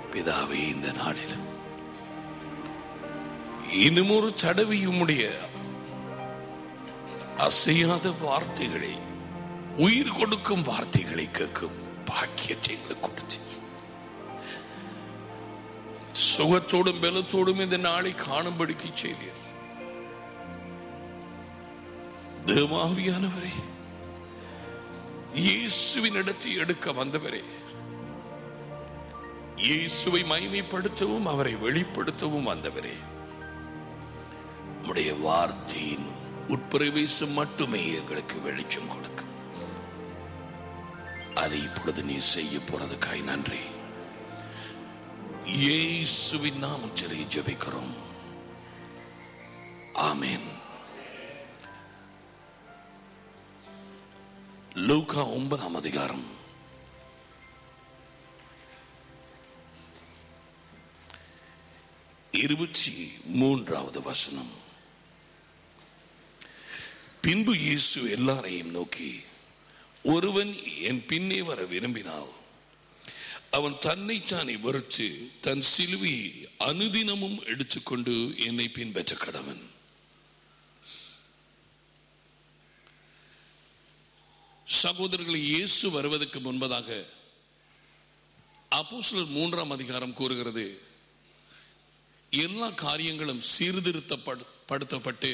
பிதாவே இந்த நாளில் இன்னும் ஒரு தடவை உம்முடைய அசையாத வார்த்தைகளை உயிர் கொடுக்கும் வார்த்தைகளை கேட்கும் பாக்கியத்தை எங்களுக்கு கொடுத்து சுகத்தோடும் பலத்தோடும் இந்த நாளை காணும்படிக்கு செய்தீர் தேவாவியானவரே இயேசுவின் இடத்தை எடுக்க வந்தவரே இயேசுவை மைமைப்படுத்தவும் அவரை வெளிப்படுத்தவும் வந்தவரே உடைய வார்த்தையின் உட்பிரவேசம் மட்டுமே எங்களுக்கு வெளிச்சம் கொடுக்கும் அதை இப்பொழுது நீ செய்ய போறதுக்காய் நன்றி இயேசுவின் நாமத்திலே ஜெபிக்கிறோம் ஆமென் லூகா ஒன்பதாம் அதிகாரம் இருபத்தி மூன்றாவது வசனம் பின்பு இயேசு எல்லாரையும் நோக்கி ஒருவன் என் பின்னே வர விரும்பினால் அவன் தன்னைத்தானே வெறுத்து தன் சிலுவை அனுதினமும் எடுத்துக்கொண்டு என்னை பின்பற்ற கடவன் சகோதரர்களை இயேசு வருவதற்கு முன்பதாக அப்போஸ்தலர் மூன்றாம் அதிகாரம் கூறுகிறது எல்லா காரியங்களும் சீர்திருத்தப்படுத்தப்பட்டு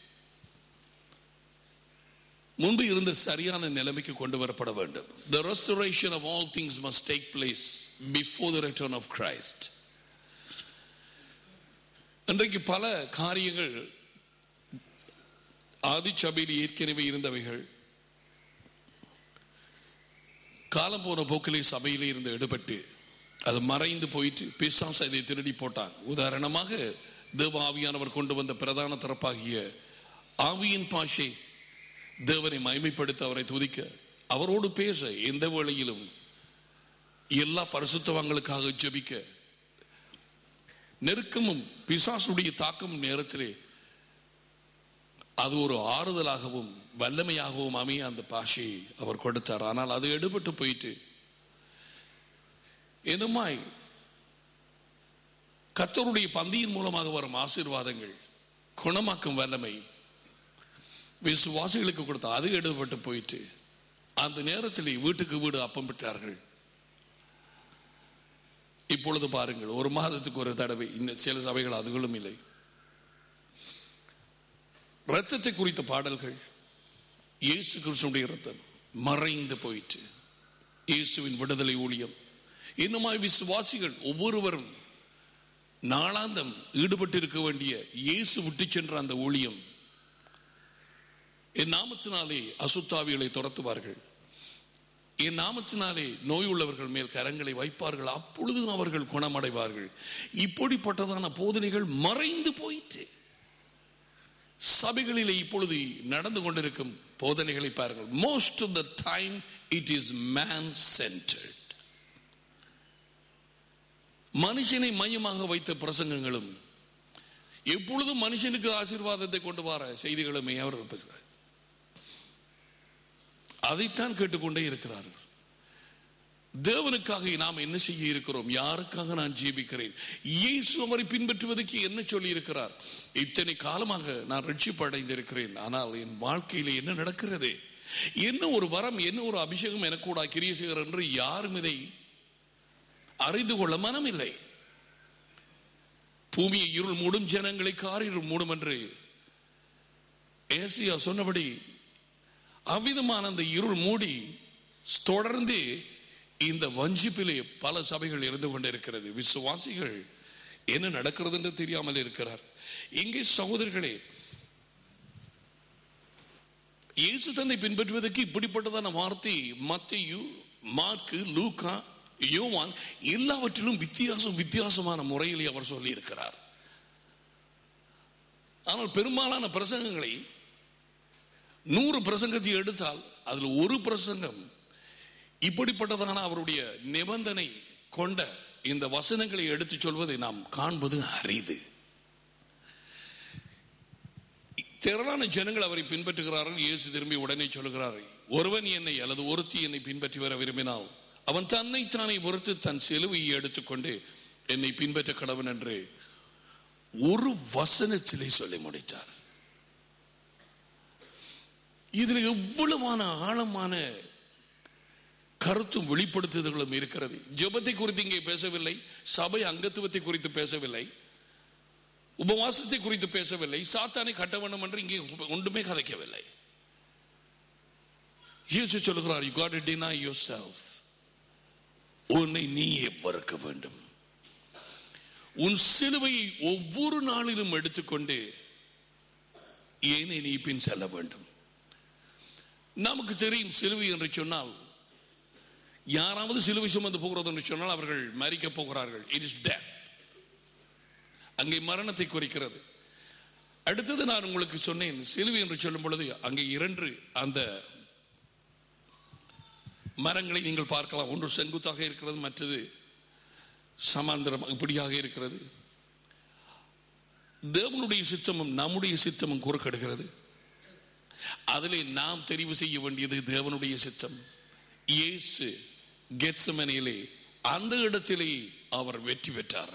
முன்பு இருந்த சரியான நிலைமைக்கு கொண்டு வரப்பட வேண்டும் the restoration of all things must take place before the return of Christ இன்றைக்கு பல காரியங்கள் ஆதி சபையில் ஏற்கனவே இருந்தவைகள் காலம் போன போக்கிலே சபையிலே இருந்து எடுபட்டு அது மறைந்து போயிட்டு பிசாசு அதை திருடி போட்டான் உதாரணமாக தேவ ஆவியானவர் கொண்டு வந்த பிரதான தரப்பாகிய ஆவியின் பாஷை தேவனை மகிமைப்படுத்த அவரை துதிக்க அவரோடு பேச எந்த வேளையிலும் எல்லா பரிசுத்தவங்களுக்காக ஜெபிக்க நெருக்கமும் பிசாசுடைய தாக்கமும் நேரத்திலே அது ஒரு ஆறுதலாகவும் வல்லமையாகவும் அமைய அந்த பாஷையை அவர் கொடுத்தார் ஆனால் அது எடுபட்டு போயிட்டு என்னமாய் கத்தருடைய பந்தியின் மூலமாக வரும் ஆசீர்வாதங்கள் குணமாக்கும் வல்லமை விசுவாசிகளுக்கு கொடுத்த அது எடுபட்டு போயிட்டு அந்த நேரத்தில் வீட்டுக்கு வீடு அப்பம் பெற்றார்கள் இப்பொழுது பாருங்கள் ஒரு மாதத்துக்கு ஒரு தடவை இன்னும் சில சபைகள் அதுகளும் இல்லை ரத்தத்தை குறித்த பாடல்கள் இயேசு கிறிஸ்துடைய ரத்தம் மறைந்து போயிற்று இயேசுவின் விடுதலை ஊழியம் இன்னுமாய் விசுவாசிகள் ஒவ்வொருவரும் நாளாந்தம் ஈடுபட்டு இருக்க வேண்டிய இயேசு விட்டு சென்ற அந்த ஊழியம் என் நாமத்தினாலே அசுத்தாவிகளை துரத்துவார்கள் என் நாமத்தினாலே நோய் உள்ளவர்கள் மேல் கரங்களை வைப்பார்கள் அப்பொழுது அவர்கள் குணமடைவார்கள் இப்படிப்பட்டதான போதனைகள் மறைந்து போயிற்று சபைகளிலே இப்பொழுது நடந்து கொண்டிருக்கும் போதனைகளை பாருங்கள் most of the time it is man centered மனுஷனை மையமாக வைத்த பிரசங்கங்களும் எப்பொழுதும் மனுஷனுக்கு ஆசீர்வாதத்தை கொண்டு வர செய்திகளுமே அவர் பேசுகிறார் அதைத்தான் கேட்டுக்கொண்டே இருக்கிறார்கள் தேவனுக்காக நாம் என்ன செய்ய இருக்கிறோம் யாருக்காக நான் ஜீவிக்கிறேன் இயேசு அவரை பின்பற்றுவதற்கு என்ன சொல்லி இருக்கிறார் இத்தனை காலமாக நான் ரட்சிப்பு அடைந்திருக்கிறேன் ஆனால் என் வாழ்க்கையில என்ன நடக்கிறது என்ன ஒரு வரம் என்ன ஒரு அபிஷேகம் எனக்கு கூட கிரிய செய்கிறார் என்று யாரும் இதை அறிந்து கொள்ள மனமில்லை பூமியை இருள் மூடும் ஜனங்களை காரிருள் மூடும் என்று ஏசியா சொன்னபடி அவ்விதமான அந்த இருள் மூடி தொடர்ந்து இந்த வஞ்சிப்பிலே பல சபைகள் இருந்து கொண்டிருக்கிறது விசுவாசிகள் என்ன நடக்கிறது என்று தெரியாமல் இருக்கிறார் இங்கே சகோதரர்களே இயேசு தன்னை பின்பற்றுவதற்கு இப்படிப்பட்டதான வார்த்தை மத்தியு மார்க்கு லூக்கா யோவான் எல்லாவற்றிலும் வித்தியாசம் வித்தியாசமான முறையிலே அவர் சொல்லி இருக்கிறார் ஆனால் பெரும்பாலான பிரசங்கங்களை நூறு பிரசங்கத்தை எடுத்தால் அதில் ஒரு பிரசங்கம் இப்படிப்பட்டதான அவருடைய நிபந்தனை கொண்ட இந்த வசனங்களை எடுத்து சொல்வதை நாம் காண்பது அரிது திரளான ஜனங்கள் அவரை பின்பற்றுகிறார்கள் இயேசு திரும்பி உடனே சொல்லுகிறார்கள் ஒருவன் என்னை அல்லது ஒருத்தி என்னை பின்பற்றி வர விரும்பினால் அவன் தன்னை தானே வெறுத்து தன் சிலுவையை எடுத்துக்கொண்டு என்னை பின்பற்ற கடவன் என்று ஒரு வசனத்திலே சொல்லி முடித்தார் இதுல எவ்வளவான ஆழமான கருத்தும் வெளிப்படுத்துதல்களும் இருக்கிறது ஜெபத்தை குறித்து இங்கே பேசவில்லை சபை அங்கத்துவத்தை குறித்து பேசவில்லை உபவாசத்தை குறித்து பேசவில்லை சாத்தானை கட்ட வேண்டும் என்று இங்கே ஒன்றுமே கதைக்கவில்லை இயேசு சொல்லுகிறார் you got deny yourself உன்னை நீயே வறுக்க வேண்டும் உன் சிலுவையை ஒவ்வொரு நாளிலும் எடுத்துக்கொண்டு ஏனை நீ பின் செல்ல வேண்டும் நமக்கு தெரியும் சிலுவை என்று சொன்னால் யாராவது சிலுவை சுமந்து போகிறது என்று சொன்னால் அவர்கள் மறிக்க போகிறார்கள் இட் இஸ் டெத் அங்கே மரணத்தை குறிக்கிறது அடுத்தது நான் உங்களுக்கு சொன்னேன் சிலுவை என்று சொல்லும் பொழுது அங்கே இரண்டு அந்த மரங்களை நீங்கள் பார்க்கலாம் ஒன்று செங்குத்தாக இருக்கிறது மற்றது சமாந்தரம் இப்படியாக இருக்கிறது தேவனுடைய சித்தமும் நம்முடைய சித்தமும் குறுக்கெடுக்கிறது அதிலே நாம் தெரிவு செய்ய வேண்டியது தேவனுடைய சித்தம் இயேசு கெட்சமனையிலே அந்த இடத்திலே அவர் வெற்றி பெற்றார்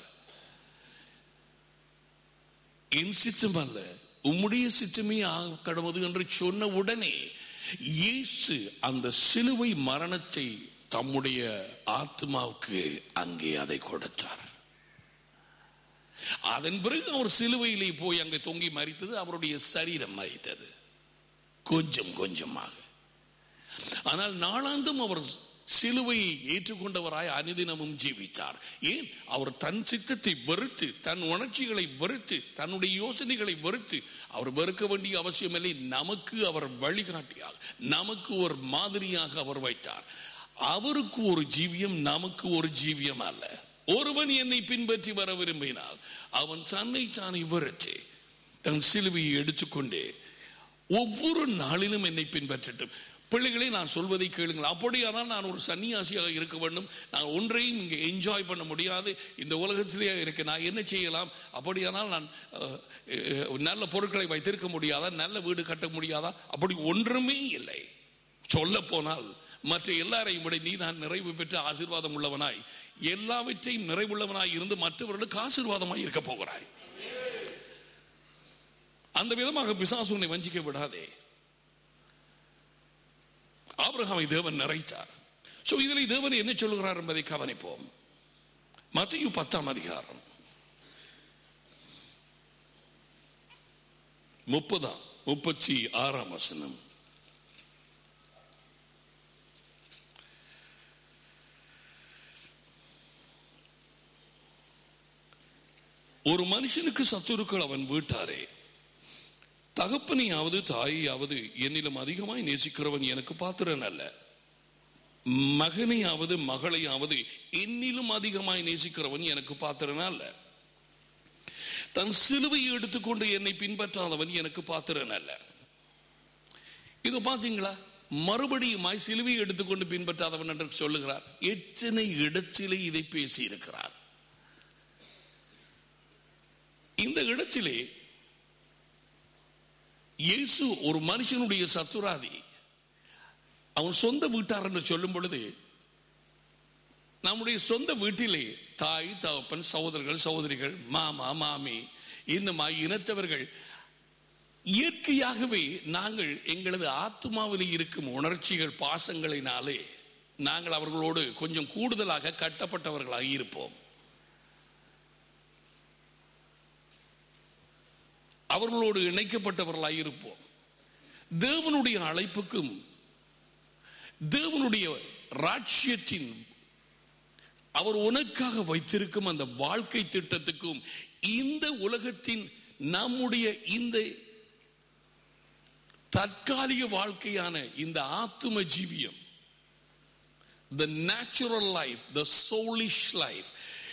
என் சித்தம் அல்ல உம்முடைய சித்தமே ஆக கடவுது என்று சொன்ன உடனே இயேசு அந்த சிலுவை மரணத்தை தம்முடைய ஆத்மாவுக்கு அங்கே அதை கொடுத்தார் அதன் பிறகு அவர் சிலுவையிலே போய் அங்கே தொங்கி மறித்தது அவருடைய சரீரம் மறித்தது கொஞ்சம் கொஞ்சமாக ஆனால் நாளாந்தும் அவர் சிலுவையை ஏற்றுக்கொண்டவராய் அனுதினமும் ஜீவித்தார் ஏன் அவர் தன் சித்தத்தை வெறுத்து தன் உணர்ச்சிகளை வெறுத்து தன்னுடைய யோசனைகளை வெறுத்து அவர் வெறுக்க வேண்டிய அவசியமில்லை நமக்கு அவர் வழிகாட்டியாக நமக்கு ஒரு மாதிரியாக அவர் வைத்தார் அவருக்கு ஒரு ஜீவியம் நமக்கு ஒரு ஜீவியம் அல்ல ஒருவன் என்னை பின்பற்றி வர விரும்பினால் அவன் தன்னை தானே வெறுத்து தன் சிலுவையை எடுத்துக்கொண்டே ஒவ்வொரு நாளிலும் என்னை பின்பற்றட்டும் பிள்ளைகளை நான் சொல்வதை கேளுங்கள் அப்படியானால் நான் ஒரு சன்னியாசியாக இருக்க வேண்டும் நான் ஒன்றையும் இங்கே என்ஜாய் பண்ண முடியாது இந்த உலகத்திலேயே இருக்க நான் என்ன செய்யலாம் அப்படியானால் நான் அஹ், அஹ், நல்ல பொருட்களை வைத்திருக்க முடியாதா நல்ல வீடு கட்ட முடியாதா அப்படி ஒன்றுமே இல்லை சொல்ல போனால் மற்ற எல்லாரையும் விட நீ தான் நிறைவு பெற்ற ஆசீர்வாதம் உள்ளவனாய் எல்லாவற்றையும் நிறைவுள்ளவனாய் இருந்து மற்றவர்களுக்கு ஆசீர்வாதமாய் இருக்க போகிறாய் அந்த விதமாக பிசாசு உன்னை வஞ்சிக்க விடாதே ஆபிரகாமை தேவன் நிறைத்தார் சோ இதில் தேவன் என்ன சொல்லுகிறார் என்பதை கவனிப்போம் மத்திய பத்தாம் அதிகாரம் முப்பதாம் முப்பத்தி ஆறாம் வசனம் ஒரு மனுஷனுக்கு சத்துருக்கள் அவன் வீட்டாரே தகப்பனையாவது தாயையாவது என்னிலும் அதிகமாய் நேசிக்கிறவன் எனக்கு பாத்திரன் அல்ல மகனையாவது மகளையாவது என்னிலும் அதிகமாய் நேசிக்கிறவன் எனக்கு பாத்திரன் அல்ல தன் சிலுவையை எடுத்துக்கொண்டு என்னை பின்பற்றாதவன் எனக்கு பாத்திரன் அல்ல இது பாத்தீங்களா மறுபடியுமாய் சிலுவையை எடுத்துக்கொண்டு பின்பற்றாதவன் என்று சொல்லுகிறார் எத்தனை இடத்திலே இதை பேசி இருக்கிறார் இந்த இடத்திலே இயேசு ஒரு மனுஷனுடைய சத்துராதி அவன் சொந்த வீட்டார் என்று சொல்லும் பொழுது நம்முடைய சொந்த வீட்டிலே தாய் தகப்பன் சகோதரர்கள் சகோதரிகள் மாமா மாமி இன்னுமா இனத்தவர்கள் இயற்கையாகவே நாங்கள் எங்களது ஆத்மாவில் இருக்கும் உணர்ச்சிகள் பாசங்களினாலே நாங்கள் அவர்களோடு கொஞ்சம் கூடுதலாக கட்டப்பட்டவர்களாக இருப்போம் அவர்களோடு இணைக்கப்பட்டவர்களாக இருப்போம் தேவனுடைய அழைப்புக்கும் தேவனுடைய ராட்சியத்தின் அவர் உனக்காக வைத்திருக்கும் அந்த வாழ்க்கை திட்டத்துக்கும் இந்த உலகத்தின் நம்முடைய இந்த தற்காலிக வாழ்க்கையான இந்த ஆத்தும ஜீவியம் the natural life the soulish life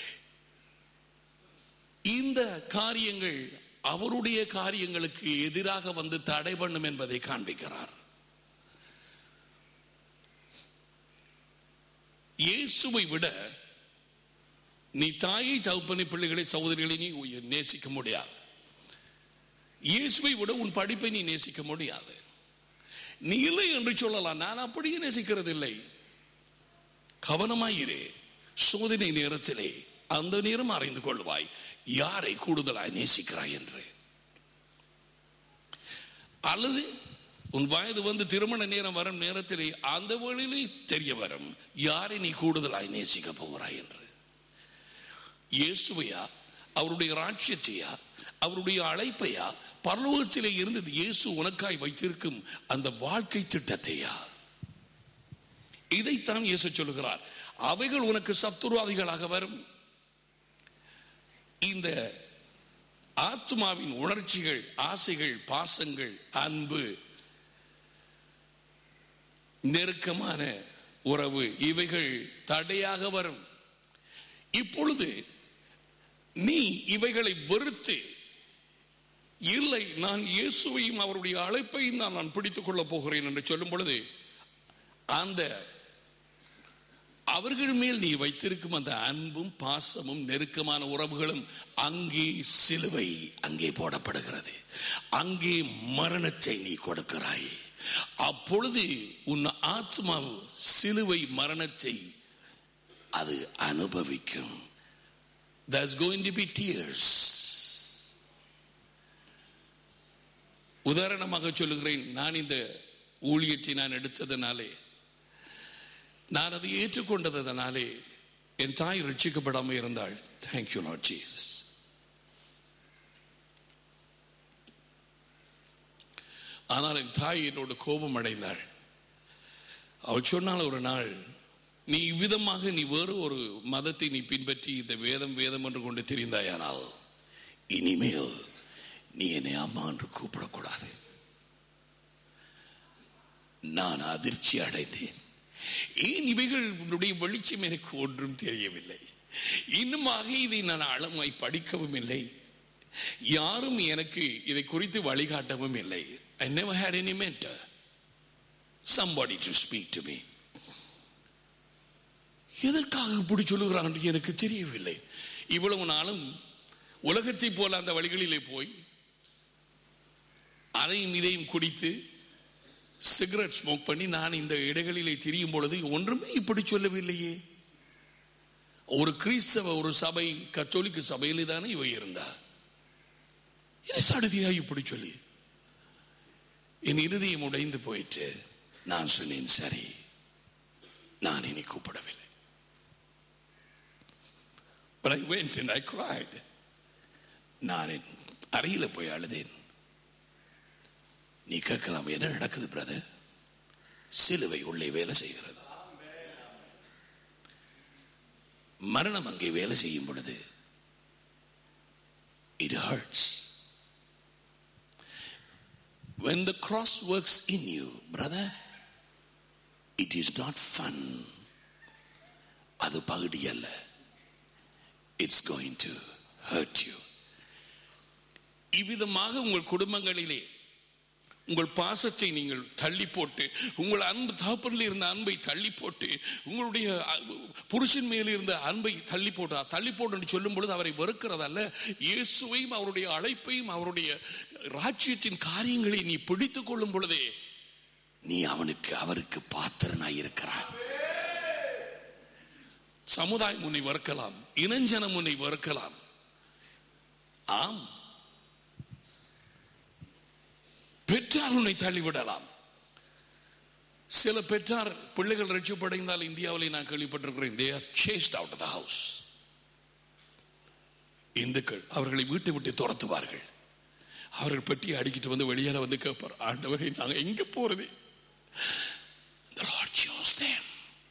இந்த காரியங்கள் அவருடைய காரியங்களுக்கு எதிராக வந்து தடை பண்ணும் என்பதை காண்பிக்கிறார் இயேசுவை விட நீ தாயை தகப்பனை பிள்ளைகளை சகோதரிகளை நீ நேசிக்க முடியாது இயேசுவை விட உன் படிப்பை நீ நேசிக்க முடியாது நீ இல்லை என்று சொல்லலாம் நான் அப்படியே நேசிக்கிறது இல்லை கவனமாயிரே சோதனை நேரத்திலே அந்த நேரம் அறிந்து கொள்வாய் யாரை கூடுதலாய் நேசிக்கிறாய் என்று அல்லது உன் வயது வந்து திருமண நேரம் வரும் நேரத்திலே அந்த வழியிலே தெரிய வரும் யாரை நீ கூடுதலாய் நேசிக்க போகிறாய் என்று இயேசுவையா அவருடைய ராட்சியத்தையா அவருடைய அழைப்பையா பரலோகத்திலே இருந்தது இயேசு உனக்காய் வைத்திருக்கும் அந்த வாழ்க்கை திட்டத்தையா இதைத்தான் இயேசு சொல்லுகிறார் அவைகள் உனக்கு சத்துருவாதிகளாக வரும் இந்த ஆத்மாவின் உணர்ச்சிகள் ஆசைகள் பாசங்கள் அன்பு நெருக்கமான உறவு இவைகள் தடையாக வரும் இப்பொழுது நீ இவைகளை வெறுத்து இல்லை நான் இயேசுவையும் அவருடைய அழைப்பையும் தான் நான் பிடித்துக் கொள்ளப் போகிறேன் என்று சொல்லும் பொழுது அந்த அவர்கள் மேல் நீ வைத்திருக்கும் அந்த அன்பும் பாசமும் நெருக்கமான உறவுகளும் அங்கே சிலுவை அங்கே போடப்படுகிறது அங்கே மரணத்தை நீ கொடுக்கிறாய் அப்பொழுது உன் ஆத்மா சிலுவை மரணத்தை அது அனுபவிக்கும் there's going to be tears உதாரணமாக சொல்லுகிறேன் நான் இந்த ஊழியத்தை நான் எடுத்ததனாலே நான் அதை ஏற்றுக்கொண்டதனாலே என் தாய் ரட்சிக்கப்படாமல் இருந்தாள் தேங்க்யூ நாட் ஜீசஸ் ஆனால் என் தாய் என்னோட கோபம் அடைந்தாள் அவள் சொன்னால் ஒரு நாள் நீ இவ்விதமாக நீ வேறு ஒரு மதத்தை நீ பின்பற்றி இந்த வேதம் வேதம் என்று கொண்டு தெரிந்தாயானால் இனிமேல் நீ என்னை அம்மா என்று கூப்பிடக்கூடாது நான் அதிர்ச்சி அடைந்தேன் ஏன் இவைகள் உன்னுடைய வெளிச்சம் எனக்கு ஒன்றும் தெரியவில்லை இன்னுமாக இதை நான் ஆழமாய் படிக்கவும் இல்லை யாரும் எனக்கு இதை குறித்து வழிகாட்டவும் இல்லை ஐ never had any mentor somebody to speak to me எதற்காக இப்படி சொல்லுகிறான் என்று எனக்கு தெரியவில்லை இவ்வளவு நாளும் உலகத்தை போல அந்த வழிகளிலே போய் அதையும் இதையும் குடித்து சிகரெட் ஸ்மோக் பண்ணி நான் இந்த இடங்களிலே திரியும் பொழுது ஒன்றுமே இப்படி சொல்லவில்லையே ஒரு கிறிஸ்தவ ஒரு சபை கத்தோலிக்க சபையிலே தானே இவ இருந்தா என்ன சடுதியா இப்படி சொல்லி என் இருதயம் உடைந்து போயிட்டு நான் சொன்னேன் சரி நான் இனி கூப்பிடவில்லை But I went and I cried. நான் என் அறையில போய் அழுதேன் நீ கேட்கலாம் என்ன நடக்குது பிரதர் சிலுவை உள்ளே வேலை செய்கிறது மரணம் அங்கே வேலை செய்யும் பொழுது it hurts when the cross works in you brother it is not fun அது பகுதி அல்ல it's going to hurt you இவ்விதமாக உங்கள் குடும்பங்களிலே உங்கள் பாசத்தை நீங்கள் தள்ளி போட்டு உங்கள் அன்பு தகப்பனில் இருந்த அன்பை தள்ளி போட்டு உங்களுடைய அ- புருஷன் மேல் இருந்த அன்பை தள்ளி போட்டு தள்ளி போட்டு என்று சொல்லும் பொழுது அவரை வெறுக்கிறதல்ல இயேசுவையும் அவருடைய அழைப்பையும் அவருடைய ராஜ்யத்தின் காரியங்களை நீ பிடித்துக் கொள்ளும் பொழுதே நீ அவனுக்கு அவருக்கு பாத்திரனாய் இருக்கிறாய் சமுதாயம் உன்னை வெறுக்கலாம் இனஞ்சனம் உன்னை வெறுக்கலாம் ஆம் பெற்றார் உன்னை தள்ளிவிடலாம் சில பெற்றார் பிள்ளைகள் ரட்சிப்படைந்தால் இந்தியாவிலே நான் கேள்விப்பட்டிருக்கிறேன் they are chased out of the house இந்துக்கள் அவர்களை வீட்டை விட்டு துரத்துவார்கள் அவர்கள் பெட்டியை அடிக்கிட்டு வந்து வெளியால வந்து கேட்பார் ஆண்டவரை நாங்க எங்க போறது the lord chose them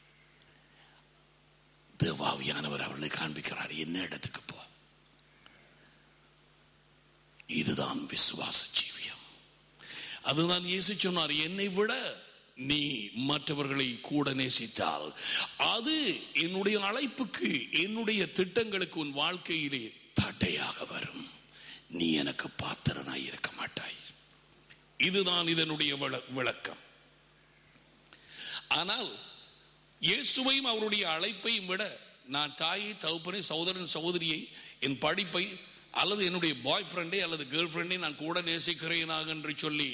தேவாவியானவர் அவர்களை காண்பிக்கிறார் என்ன இடத்துக்கு போ இதுதான் விசுவாச ஜீவியம் அதுதான் இயேசு சொன்னார் என்னை விட நீ மற்றவர்களை கூட நேசித்தால் அது என்னுடைய அழைப்புக்கு என்னுடைய திட்டங்களுக்கு உன் வாழ்க்கையிலே தட்டையாக வரும் நீ எனக்கு பாத்திரனாய் இருக்க மாட்டாய் இதுதான் இதனுடைய விள- விளக்கம் ஆனால் இயேசுவையும் அவருடைய அழைப்பையும் விட நான் தாயை தகுப்பனை சகோதரன் சகோதரியை என் படிப்பை அல்லது என்னுடைய பாய் ஃப்ரெண்டை அல்லது கேர்ள் ஃப்ரெண்டை நான் கூட நேசிக்கிறேனாக என்று சொல்லி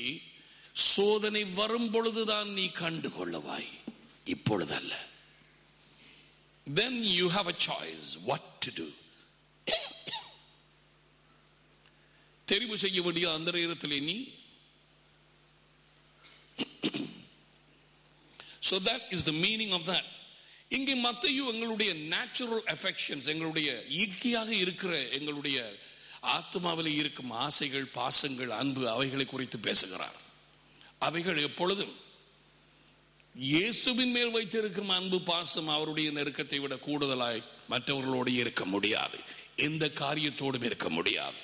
சோதனை வரும் பொழுதுதான் நீ கண்டு கொள்ளுவாய் இப்பொழுதல்ல then you have a choice what to do தெரிவு செய்ய வேண்டிய அந்த நேரத்தில் நீ so that is the meaning of that இங்கே மத்தையு எங்களுடைய நேச்சுரல் அஃபெக்ஷன்ஸ் எங்களுடைய இயற்கையாக இருக்கிற எங்களுடைய ஆத்மாவில் இருக்கும் ஆசைகள் பாசங்கள் அன்பு அவைகளை குறித்து பேசுகிறார் அவைகள் எப்பொழுதும் இயேசுவின் மேல் வைத்திருக்கும் அன்பு பாசம் அவருடைய நெருக்கத்தை விட கூடுதலாய் மற்றவர்களோடு இருக்க முடியாது எந்த காரியத்தோடும் இருக்க முடியாது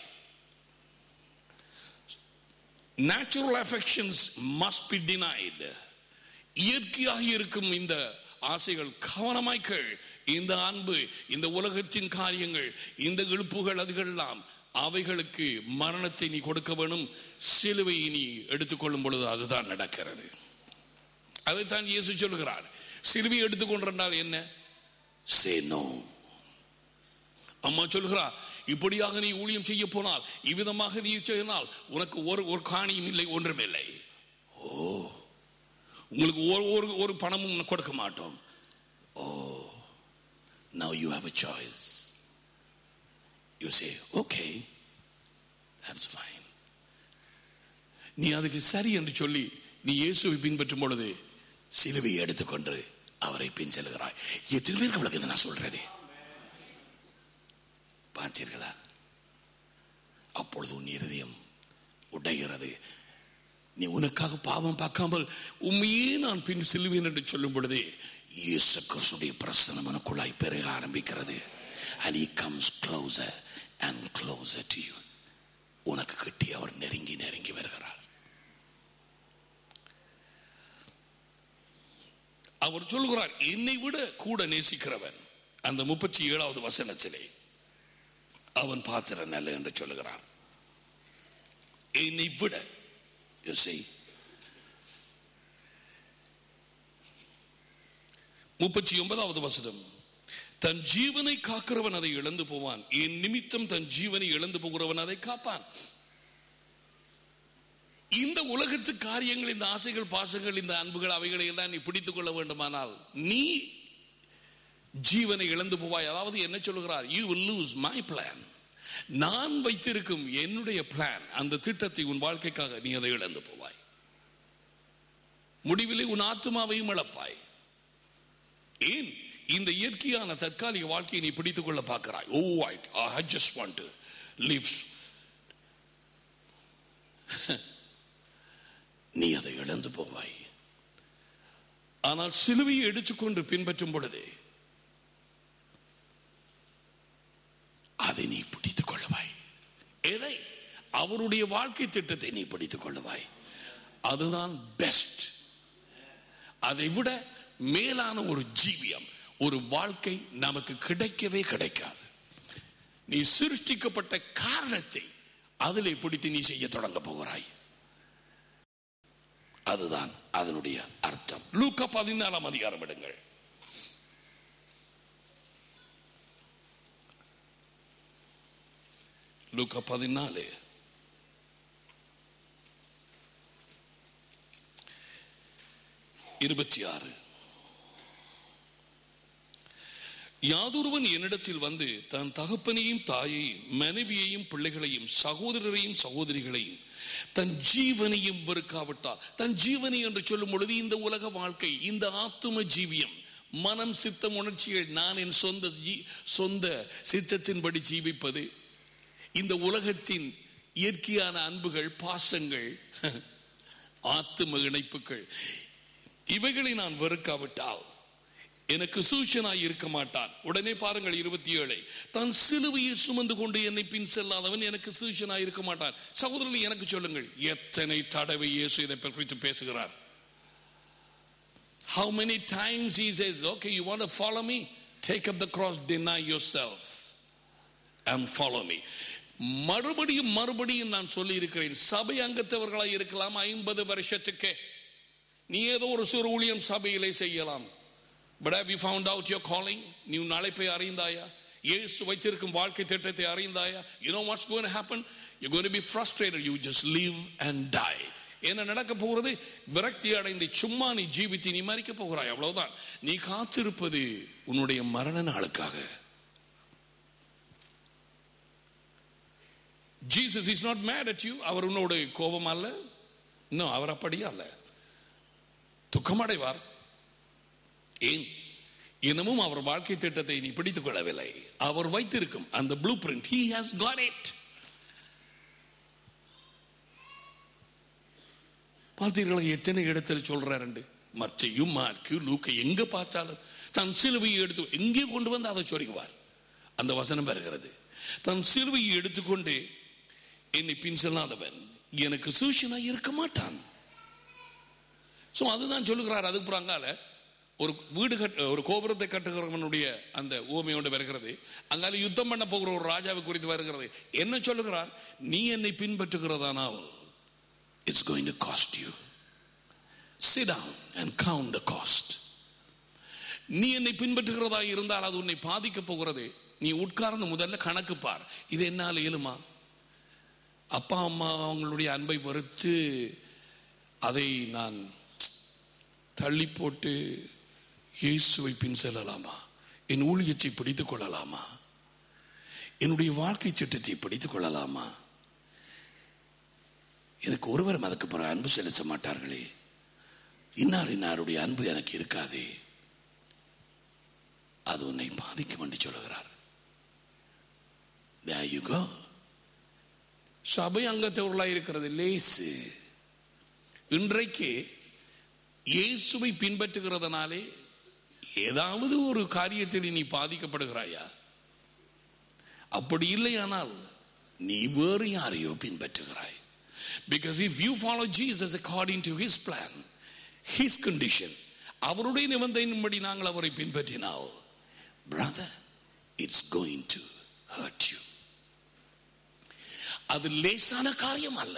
natural affections must be denied இயற்கையாக இருக்கும் இந்த ஆசைகள் கவனமாய் கேள் இந்த அன்பு இந்த உலகத்தின் காரியங்கள் இந்த இழுப்புகள் அதுகள்லாம் அவைகளுக்கு மரணத்தை நீ கொடுக்க வேணும் சிலுவையை நீ எடுத்துக்கொள்ளும் பொழுது அதுதான் நடக்கிறது அதைத்தான் இயேசு சொல்கிறார் சிலுவை எடுத்துக்கொண்டால் என்ன சே நோ அம்மா சொல்கிறா இப்படியாக நீ ஊழியம் செய்ய போனால் இவ்விதமாக நீ செய்யினால் உனக்கு ஒரு ஒரு காணியும் இல்லை ஒன்றும் இல்லை ஓ உங்களுக்கு ஒரு ஒரு ஒரு பணமும் கொடுக்க மாட்டோம் oh now you have a choice you say okay that's fine நீ அதுக்கு சரி என்று சொல்லி நீ இயேசுவை பின்பற்றும் பொழுது சிலுவையை எடுத்துக்கொண்டு அவரை பின் செல்கிறாய் எத்தனை பேருக்கு விளக்குது நான் சொல்றது பார்த்தீர்களா அப்பொழுது உன் இருதயம் உடைகிறது நீ உனக்காக பாவம் பார்க்காமல் உண்மையே நான் பின் செல்வேன் என்று சொல்லும் பொழுது இயேசு கிறிஸ்துடைய பிரசனம் எனக்குள்ளாய் பெருக ஆரம்பிக்கிறது and he comes closer and closer to you உனக்கு கிட்டி அவர் நெருங்கி நெருங்கி வருகிறார் அவர் சொல்கிறார் என்னை விட கூட நேசிக்கிறவன் அந்த முப்பத்தி ஏழாவது வசனத்திலே அவன் பாத்திரம் நல்ல என்று சொல்லுகிறான் என்னை விட You see? முப்பத்தி ஒன்பதாவது வசனம் தன் ஜீவனை காக்கிறவன் அதை இழந்து போவான் என் நிமித்தம் தன் ஜீவனை இழந்து போகிறவன் அதை காப்பான் இந்த உலகத்து காரியங்கள் இந்த ஆசைகள் பாசங்கள் இந்த அன்புகள் அவைகளை எல்லாம் நீ பிடித்துக் கொள்ள வேண்டுமானால் நீ ஜீவனை இழந்து போவாய் அதாவது என்ன சொல்லுகிறார் you will lose my plan நான் வைத்திருக்கும் என்னுடைய பிளான் அந்த திட்டத்தை உன் வாழ்க்கைக்காக நீ அதை இழந்து போவாய் முடிவிலே உன் ஆத்மாவையும் இழப்பாய் ஏன் இந்த இயற்கையான தற்காலிக வாழ்க்கையை நீ பிடித்துக் கொள்ள பார்க்கிறாய் oh I I just want to live நீ அதை இழந்து போவாய் ஆனால் சிலுவையை எடுத்துக்கொண்டு பின்பற்றும் பொழுது அதை நீ பிடித்துக் கொள்ளுவாய் எதை அவருடைய வாழ்க்கை திட்டத்தை நீ பிடித்துக் கொள்ளுவாய் அதுதான் பெஸ்ட் அதை விட மேலான ஒரு ஜீவியம் ஒரு வாழ்க்கை நமக்கு கிடைக்கவே கிடைக்காது நீ சிருஷ்டிக்கப்பட்ட காரணத்தை அதிலே பிடித்து நீ செய்ய தொடங்க போகிறாய் அதுதான் அதனுடைய அர்த்தம் லூக்கா பதினாலாம் அதிகாரம் எடுங்கள் லூக்கா பதினாலு இருபத்தி ஆறு யாதொருவன் என்னிடத்தில் வந்து தன் தகப்பனையும் தாயையும் மனைவியையும் பிள்ளைகளையும் சகோதரரையும் சகோதரிகளையும் தன் ஜீவனையும் வெறுக்காவிட்டால் தன் ஜீவனை என்று சொல்லும் பொழுது இந்த உலக வாழ்க்கை இந்த ஆத்தும ஜீவியம் மனம் சித்தம் உணர்ச்சிகள் நான் என் சொந்த ஜீ சொந்த சித்தத்தின்படி ஜீவிப்பது இந்த உலகத்தின் இயற்கையான அன்புகள் பாசங்கள் ஆத்தும இணைப்புகள் இவைகளை நான் வெறுக்காவிட்டால் எனக்கு சூஷனாய் இருக்க மாட்டான் உடனே பாருங்கள் இருபத்தி ஏழை தன் சிலுவையை சுமந்து கொண்டு என்னை பின் செல்லாதவன் எனக்கு சூஷனாய் இருக்க மாட்டான் சகோதரர்கள் எனக்கு சொல்லுங்கள் எத்தனை தடவை இயேசு இதை குறித்து பேசுகிறார் How many times he says, okay, you want to follow me? Take up the cross, deny yourself, and follow me. மறுபடியும் மறுபடியும் நான் சொல்லி இருக்கிறேன் சபை அங்கத்தவர்களாக இருக்கலாம் ஐம்பது வருஷத்துக்கு நீ ஏதோ ஒரு சிறு ஊழியம் சபையிலே செய்யலாம் but how you found out your calling நீ உன் அழைப்பை அறிந்தாயா இயேசு வைத்திருக்கும் வாழ்க்கை திட்டத்தை அறிந்தாயா you know what's going happen you going be frustrated you just live and die என்ன நடக்க போகிறது விரக்தி அடைந்து சும்மா நீ ஜீவித்து நீ மறிக்க போகிறாய் அவ்வளவுதான் நீ காத்திருப்பது உன்னுடைய மரண நாளுக்காக Jesus is not mad at you அவர் உன்னோட கோபம் அல்ல இன்னும் அவர் அப்படியே அல்ல துக்கமடைவார் ஏன் இன்னமும் அவர் வாழ்க்கை திட்டத்தை நீ பிடித்துக் கொள்ளவில்லை அவர் வைத்திருக்கும் அந்த blueprint he has got it பார்த்தீர்களா எத்தனை இடத்தில் சொல்றாரு மற்றையும் மார்க்கு லூக்க எங்க பார்த்தாலும் தன் சிலுவையை எடுத்து எங்கே கொண்டு வந்து அதை சொல்லுவார் அந்த வசனம் வருகிறது தன் சிலுவையை எடுத்துக்கொண்டு என்னை பின் செல்லாதவன் எனக்கு சூஷனா இருக்க மாட்டான் ஸோ அதுதான் சொல்லுகிறார் அதுக்கு புறாங்கால ஒரு வீடு கட்ட ஒரு கோபுரத்தை கட்டுகிறவனுடைய அந்த ஊமையோடு வருகிறது அங்கால யுத்தம் பண்ண போகிற ஒரு ராஜாவை குறித்து வருகிறது என்ன சொல்லுகிறார் நீ என்னை பின்பற்றுகிறதானால் it's going to cost you sit down and count the cost நீ என்னை பின்பற்றுகிறதா இருந்தால் அது உன்னை பாதிக்க போகிறது நீ உட்கார்ந்து முதல்ல கணக்கு பார் இது என்னால் இயலுமா அப்பா அம்மா அவங்களுடைய அன்பை வெறுத்து அதை நான் தள்ளி போட்டு இயேசுவை பின் செல்லலாமா என் ஊழியத்தை பிடித்துக் கொள்ளலாமா என்னுடைய வாழ்க்கை சட்டத்தை பிடித்துக் கொள்ளலாமா எனக்கு ஒருவரும் அதுக்கு பிறகு அன்பு செலுத்த மாட்டார்களே இன்னார் இன்னாருடைய அன்பு எனக்கு இருக்காதே அது உன்னை பாதிக்கும் என்று சொல்லுகிறார் There you go. சபை அங்கத்தவர்களாக இருக்கிறது லேசு இன்றைக்கு இயேசுவை பின்பற்றுகிறதுனாலே ஏதாவது ஒரு காரியத்தில் நீ பாதிக்கப்படுகிறாயா அப்படி இல்லையானால் நீ வேறு யாரையோ பின்பற்றுகிறாய் because if you follow Jesus according to his plan his condition அவருடைய நிபந்தனையின்படி நாங்கள் அவரை பின்பற்றினால் brother it's going to hurt you அது லேசான காரியம் அல்ல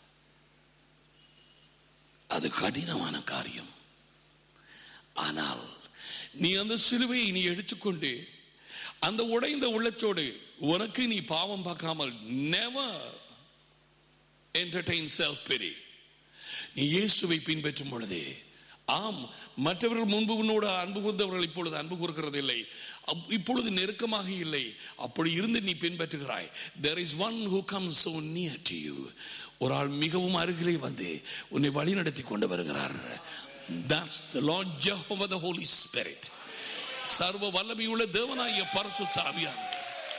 அது கடினமான காரியம் ஆனால் நீ அந்த சிலுவையை நீ எடுத்துக்கொண்டு அந்த உடைந்த உள்ளத்தோடு உனக்கு நீ பாவம் பார்க்காமல் நெவர் என்டர்டைன் செல்ஃப் பெரி நீ இயேசுவை பின்பற்றும் பொழுது ஆம் மற்றவர்கள் முன்பு உன்னோடு அன்பு கூர்ந்தவர்கள் இப்பொழுது அன்பு கூறுகிறது இல்லை அப்- இப்பொழுது நெருக்கமாக இல்லை அப்படி இருந்து நீ பின்பற்றுகிறாய் there is one who comes so near to you ஒரு ஆள் மிகவும் அருகிலே வந்து உன்னை வழி நடத்தி கொண்டு வருகிறார் that's the lord jehovah the holy spirit சர்வ வல்லமையுள்ள தேவனாகிய பரிசுத்த ஆவியானவர்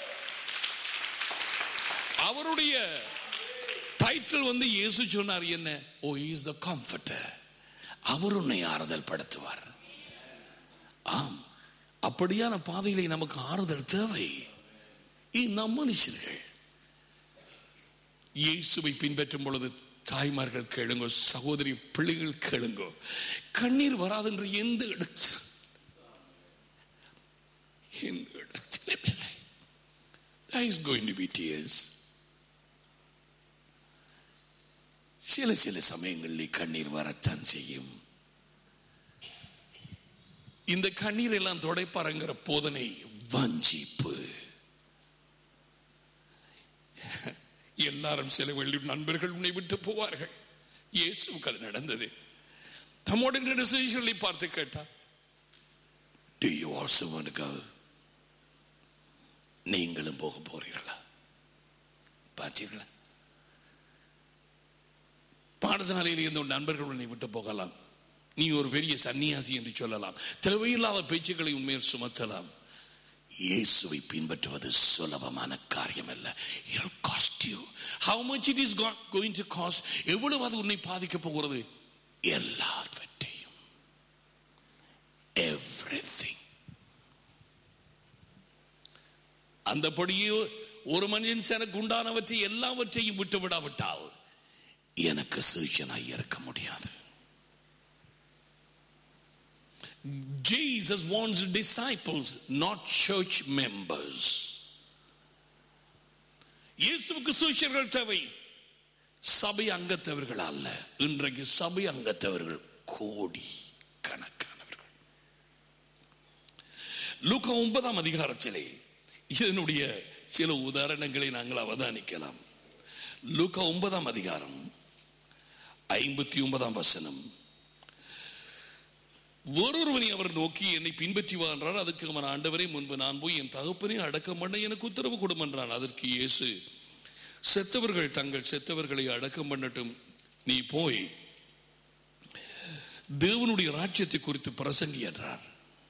அவருடைய டைட்டில் வந்து இயேசு சொன்னார் என்ன ஓ இஸ் த கம்ஃபர்டர் அவர் உன்னை ஆறுதல் படுத்துவார் ஆம் அப்படியான பாதையிலே நமக்கு ஆறுதல் தேவை இ- நம் மனுஷர்கள் இயேசுவை பின்பற்றும் பொழுது தாய்மார்கள் கேளுங்கோ சகோதரி பிள்ளைகள் கேளுங்கோ கண்ணீர் வராதென்று எந்த இடத்தில் எந்த இடத்திலும் இல்லை There is going to be tears. சில சில சமயங்களில் கண்ணீர் வரத்தான் செய்யும் இந்த கண்ணீர் எல்லாம் துடைப்பாருங்கிற போதனை வஞ்சிப்பு எல்லாரும் சில வெள்ளி நண்பர்கள் உன்னை விட்டு போவார்கள் இயேசுக்கு அது நடந்தது தம்மோட டிசிஷனை பார்த்து கேட்டார் Do you also want to go? நீங்களும் போக போறீர்களா பார்த்தீர்களா பாடசாலையில் இருந்த உன் நண்பர்கள் உன்னை விட்டு போகலாம் நீ ஒரு பெரிய சன்னியாசி என்று சொல்லலாம் தேவையில்லாத பேச்சுக்களை உண்மையில் சுமத்தலாம் இயேசுவை பின்பற்றுவது சுலபமான காரியம் அல்ல it'll cost you how much it is go- going to cost எவ்வளவு அது உன்னை பாதிக்க போகிறது எல்லாவற்றையும் everything அந்தபடியே ஒரு மனிதன் தனக்கு உண்டானவற்றை எல்லாவற்றையும் விட்டு விடாவிட்டால் எனக்கு சூச்சனாய் இருக்க முடியாது Jesus wants disciples, not church members. இயேசுவுக்கு சூஷர்கள் தேவை சபை அங்கத்தவர்கள் அல்ல இன்றைக்கு சபை அங்கத்தவர்கள் கோடி கணக்கானவர்கள் லூக்கா ஒன்பதாம் அதிகாரத்திலே இதனுடைய சில உதாரணங்களை நாங்கள் அவதானிக்கலாம் லூக்கா ஒன்பதாம் அதிகாரம் ஐம்பத்தி ஒன்பதாம் வசனம் வேறொருவனை அவர் நோக்கி என்னை பின்பற்றி வா என்றார் அதுக்கு அவன் ஆண்டவரை முன்பு நான் போய் என் தகப்பனை அடக்கம் பண்ண எனக்கு உத்தரவு கொடும் என்றான் அதற்கு இயேசு செத்தவர்கள் தங்கள் செத்தவர்களை அடக்கம் பண்ணட்டும் நீ போய் தேவனுடைய ராஜ்யத்தை குறித்து பிரசங்கி என்றார்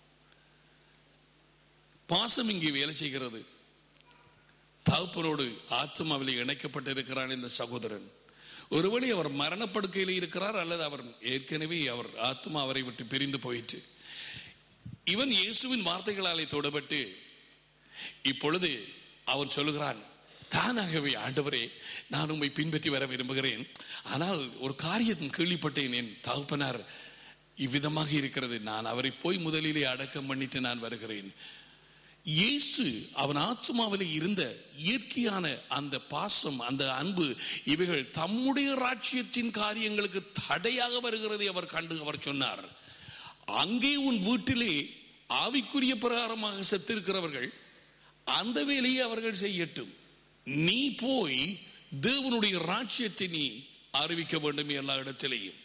பாசம் இங்கே வேலை செய்கிறது தகப்பனோடு ஆத்மாவிலே இணைக்கப்பட்டிருக்கிறான் இந்த சகோதரன் ஒருவேளை அவர் மரணப்படுக்கையில் இருக்கிறார் அல்லது அவர் ஏற்கனவே அவர் ஆத்மா அவரை விட்டு பிரிந்து போயிற்று இவன் இயேசுவின் வார்த்தைகளாலே தொடப்பட்டு இப்பொழுது அவன் சொல்லுகிறான் தானாகவே ஆண்டவரே நான் உம்மை பின்பற்றி வர விரும்புகிறேன் ஆனால் ஒரு காரியம் கேள்விப்பட்டேன் என் தகப்பனார் இவ்விதமாக இருக்கிறது நான் அவரை போய் முதலிலே அடக்கம் பண்ணிட்டு நான் வருகிறேன் இயேசு அவன் ஆத்மாவில் இருந்த இயற்கையான அந்த பாசம் அந்த அன்பு இவைகள் தம்முடைய ராட்சியத்தின் காரியங்களுக்கு தடையாக வருகிறதை அவர் கண்டு அவர் சொன்னார் அங்கே உன் வீட்டிலே ஆவிக்குரிய பிரகாரமாக செத்திருக்கிறவர்கள் அந்த வேலையை அவர்கள் செய்யட்டும் நீ போய் தேவனுடைய ராட்சியத்தை நீ அறிவிக்க வேண்டும் எல்லா இடத்திலேயும்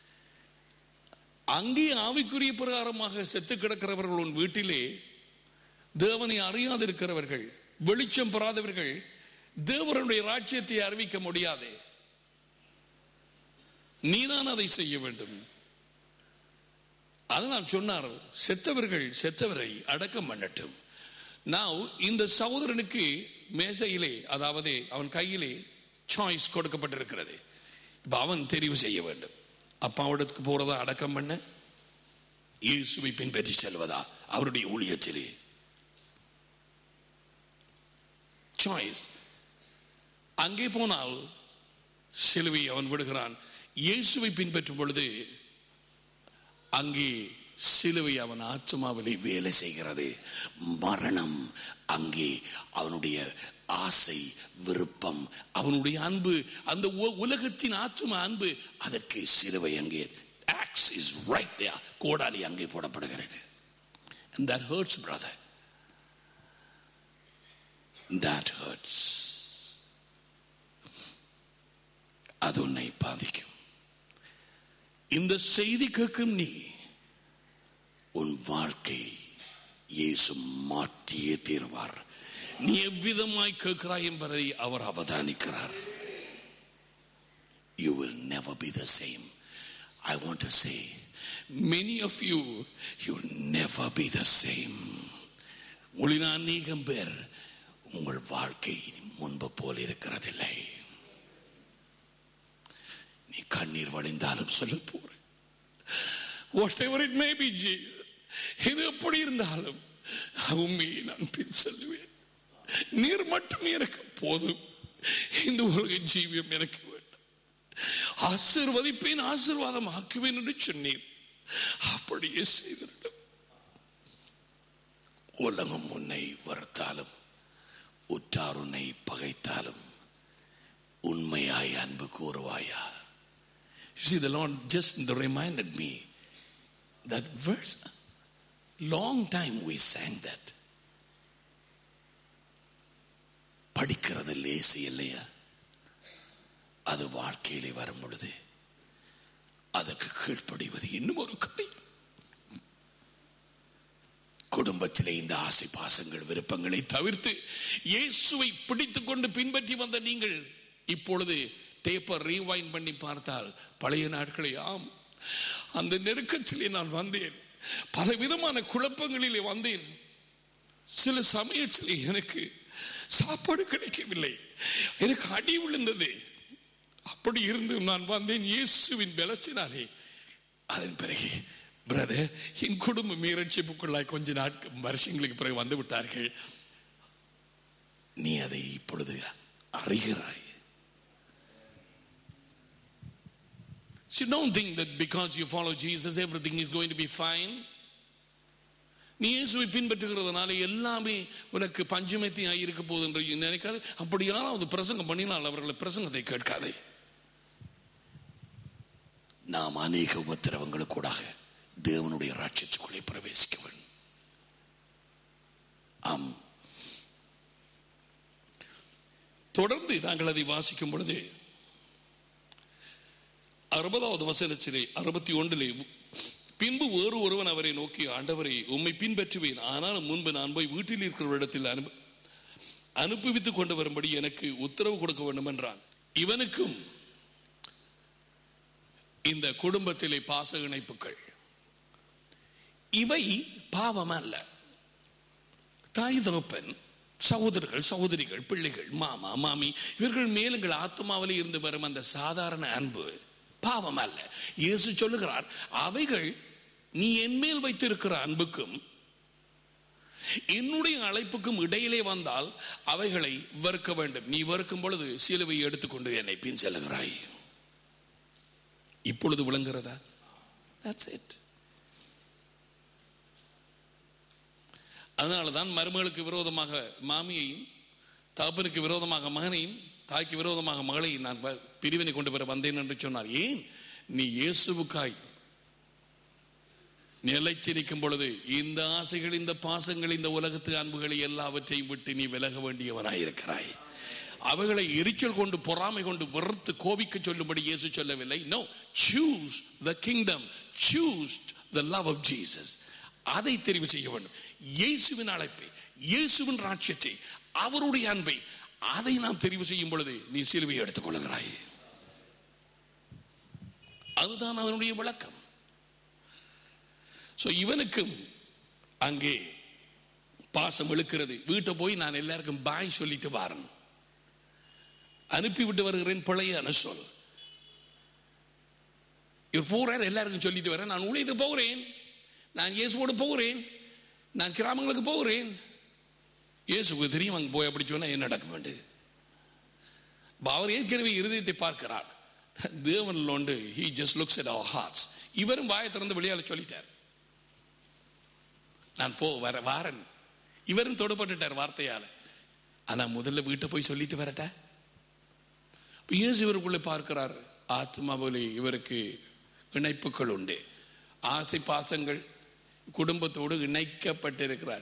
அங்கே ஆவிக்குரிய பிரகாரமாக செத்து கிடக்கிறவர்கள் உன் வீட்டிலே தேவனை அறியாதிருக்கிறவர்கள் வெளிச்சம் பெறாதவர்கள் தேவனுடைய ராஜ்யத்தை அறிவிக்க முடியாது நீதான் அதை செய்ய வேண்டும் அதனால் சொன்னார் செத்தவர்கள் செத்தவரை அடக்கம் பண்ணட்டும் நான் இந்த சகோதரனுக்கு மேசையிலே அதாவது அவன் கையிலே சாய்ஸ் கொடுக்கப்பட்டிருக்கிறது இப்ப அவன் தெரிவு செய்ய வேண்டும் அப்பாவிடத்துக்கு போறதா அடக்கம் பண்ண இயேசுவை பின்பற்றி செல்வதா அவருடைய ஊழியத்திலே சாய்ஸ் அங்கே போனால் சிலுவை அவன் விடுகிறான் இயேசுவை பின்பற்றும் பொழுது அங்கே சிலுவை அவன் ஆத்மாவிலே வேலை செய்கிறது மரணம் அங்கே அவனுடைய ஆசை விருப்பம் அவனுடைய அன்பு அந்த உ- உலகத்தின் ஆத்ம அன்பு அதற்கு சிலுவை அங்கே ஆக்ஸ் இஸ் ரைட் there கோடாலி அங்கே போடப்படுகிறது and that hurts brother that hurts அது உன்னை பாதிக்கும் இந்த செய்தி கேட்கும் நீ உன் வாழ்க்கை இயேசு மாற்றியே தீர்வார் நீ எவ்விதமாய் கேட்கிறாய் என்பதை அவர் அவதானிக்கிறார் you will never be the same i want to say many of you you will never be the same உங்களின் அநேகம் பேர் உங்கள் வாழ்க்கை முன்பு போல் இருக்கிறதில்லை நீ கண்ணீர் வழிந்தாலும் சொல்ல போற whatever it may be Jesus இது எப்படி இருந்தாலும் உண்மையை நான் பின் சொல்லுவேன் நீர் மட்டும் எனக்கு போதும் இந்த உலக ஜீவியம் எனக்கு வேண்டும் ஆசீர்வதிப்பேன் ஆசீர்வாதம் ஆக்குவேன் என்று சொன்னீர் அப்படியே செய்திருக்கும் உலகம் உன்னை வருத்தாலும் உற்றார் உன்னை பகைத்தாலும் உண்மையாய் அன்பு கூறுவாயா See, the Lord just reminded me that verse. Long time we sang that. படிக்கிறது லேசி இல்லையா அது வாழ்க்கையிலே வரும் பொழுது அதுக்கு கீழ்ப்படிவது இன்னும் ஒரு காரியம் குடும்பத்திலே இந்த ஆசை பாசங்கள் விருப்பங்களை தவிர்த்து இயேசுவை பிடித்துக் கொண்டு பின்பற்றி வந்த நீங்கள் இப்பொழுது டேப்பர் ரீவைன் பண்ணி பார்த்தால் பழைய நாட்களை ஆம் அந்த நெருக்கத்திலே நான் வந்தேன் பல விதமான குழப்பங்களிலே வந்தேன் சில சமயத்திலே எனக்கு சாப்பாடு கிடைக்கவில்லை எனக்கு அடி விழுந்தது அப்படி இருந்து நான் வந்தேன் இயேசுவின் பலத்தினாலே அதன் பிறகு பிரதர் என் குடும்பம் மீரட்சிப்புக்குள்ளாய் கொஞ்ச நாட்கள் வருஷங்களுக்கு பிறகு வந்து விட்டார்கள் நீ அதை இப்பொழுது அறிகிறாய் So don't think that because you follow Jesus, everything is going to be fine. நீ இயேசுவை பின்பற்றுகிறதுனால எல்லாமே உனக்கு பஞ்சமத்தியா இருக்க போகுது என்று நினைக்காது அப்படி யாராவது பிரசங்கம் பண்ணினால் அவர்களை பிரசங்கத்தை கேட்காதே நாம் அநேக உபத்திரவங்களுக்கூடாக தேவனுடைய ராட்சியத்துக்குள்ளே பிரவேசிக்க வேண்டும் ஆம் தொடர்ந்து நாங்கள் அதை வாசிக்கும் பொழுது அறுபதாவது வசனத்திலே அறுபத்தி ஒன்றிலே பின்பு வேறு ஒருவன் அவரை நோக்கி ஆண்டவரை உம்மை பின்பற்றுவேன் ஆனாலும் முன்பு நான் போய் வீட்டில் இருக்கிற இடத்தில் அனுப்ப அனுப்பிவித்துக் கொண்டு வரும்படி எனக்கு உத்தரவு கொடுக்க வேண்டும் என்றான் இவனுக்கும் இந்த குடும்பத்திலே பாச இணைப்புகள் இவை பாவம் அல்ல தாய் தகப்பன் சகோதரர்கள் சகோதரிகள் பிள்ளைகள் மாமா மாமி இவர்கள் மேலுங்கள் ஆத்மாவிலே இருந்து வரும் அந்த சாதாரண அன்பு பாவம் அல்ல இயேசு சொல்லுகிறார் அவைகள் நீ என்மேல் வைத்திருக்கிற அன்புக்கும் என்னுடைய அழைப்புக்கும் இடையிலே வந்தால் அவைகளை வெறுக்க வேண்டும் நீ வெறுக்கும் பொழுது சிலுவையை எடுத்துக்கொண்டு என்னை பின் செல்லுகிறாய் இப்பொழுது விளங்குகிறதா That's it. அதனால தான் மருமகளுக்கு விரோதமாக மாமியையும் தகப்பனுக்கு விரோதமாக மகனையும் தாய்க்கு விரோதமாக மகளையும் நான் வ- பிரிவினை கொண்டு வர வந்தேன் என்று சொன்னார் ஏன் நீ இயேசுவுக்காய் நிலைச்சு நிற்கும் பொழுது இந்த ஆசைகள் இந்த பாசங்கள் இந்த உலகத்து அன்புகளை எல்லாவற்றையும் விட்டு நீ விலக வேண்டியவனாயிருக்கிறாய் அவைகளை எரிச்சல் கொண்டு பொறாமை கொண்டு வெறுத்து கோபிக்க சொல்லும்படி இயேசு சொல்லவில்லை no choose the kingdom choose the love of Jesus அதை தெரிவு செய்ய வேண்டும் இயேசுவின் அழைப்பை இயேசுவின் ராட்சியத்தை அவருடைய அன்பை அதை நாம் தெரிவு செய்யும் பொழுது நீ சிலுவையை எடுத்துக் கொள்கிறாய் அதுதான் அதனுடைய விளக்கம் சோ இவனுக்கும் அங்கே பாசம் இழுக்கிறது வீட்டை போய் நான் எல்லாருக்கும் பாய் சொல்லிட்டு வரேன் அனுப்பி விட்டு வருகிறேன் பிழையான சொல் இவர் போறார் எல்லாருக்கும் சொல்லிட்டு வரேன் நான் ஊழியத்துக்கு போகிறேன் நான் இயேசுவோடு போகிறேன் நான் கிராமங்களுக்கு போகிறேன் இயேசுக்கு தெரியும் அங்கே போய் அப்படி சொன்னா என்ன நடக்க வேண்டியது அப்ப அவர் ஏற்கனவே இருதயத்தை பார்க்கிறார் தேவன் உண்டு he just looks at our hearts இவரும் வாயை திறந்து வெளியால சொல்லிட்டார் நான் போ வர வாரன் இவரும் தொடப்பட்டுட்டார் வார்த்தையால ஆனா முதல்ல வீட்டை போய் சொல்லிட்டு வரட்ட இயேசு இவருக்குள்ளே பார்க்கிறார் ஆத்மாவிலே இவருக்கு இணைப்புகள் உண்டு ஆசை பாசங்கள் குடும்பத்தோடு இணைக்கப்பட்டிருக்கிறார்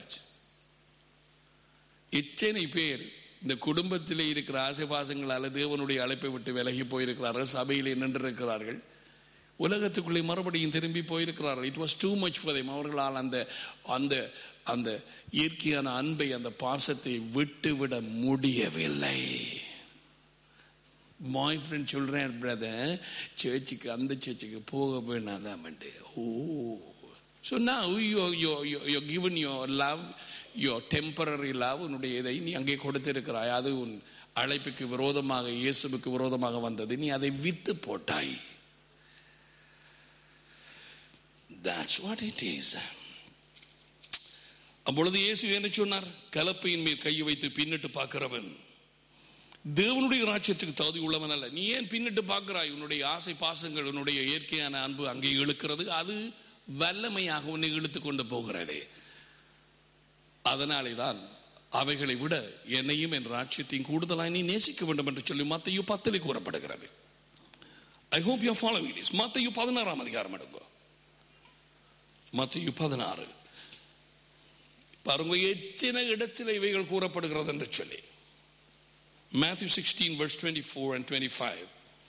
எத்தனை பேர் இந்த குடும்பத்திலே இருக்கிற ஆசை பாசங்களால தேவனுடைய அழைப்பை விட்டு விலகி போயிருக்கிறார்கள் சபையிலே நின்றிருக்கிறார்கள் உலகத்துக்குள்ளே மறுபடியும் திரும்பி போயிருக்கிறார்கள் it was too much for them அவர்களால் அந்த அந்த அந்த இயற்கையான அன்பை அந்த பாசத்தை விட்டுவிட முடியவில்லை பாய் ஃப்ரெண்ட் சொல்றேன் பிரதர் சர்ச்சுக்கு அந்த சர்ச்சுக்கு போக வேணாதான் ஓ ஸோ நான் you you you given your love you temporary love உன்னுடைய இதை நீ அங்கே கொடுத்திருக்கிறாய் அது உன் அழைப்புக்கு விரோதமாக இயேசுவுக்கு விரோதமாக வந்தது நீ அதை வித்து போட்டாய் That's what it is. அப்பொழுது இயேசு என்ன சொன்னார் கலப்பையின் மேல் கையை வைத்து பின்னிட்டு பார்க்கிறவன் தேவனுடைய ராஜ்யத்துக்கு தகுதி உள்ளவன் அல்ல நீ ஏன் பின்னிட்டு பார்க்கிறாய் உன்னுடைய ஆசை பாசங்கள் உன்னுடைய இயற்கையான அன்பு அங்கே இழுக்கிறது அது வல்லமையாக உன்னை இழுத்து கொண்டு போகிறது அதனாலே தான் அவைகளை விட என்னையும் என் ராட்சியத்தையும் கூடுதலாய் நீ நேசிக்க வேண்டும் என்று சொல்லி மத்தையு பத்திலே கூறப்படுகிறது I hope you following this மத்தையு பதினாறாம் அதிகாரம் எடுங்க மத்தையு பதினாறு பாருங்க எத்தனை இடத்தில் இவைகள் கூறப்படுகிறது என்று சொல்லி Matthew 16, verse 24 and 25.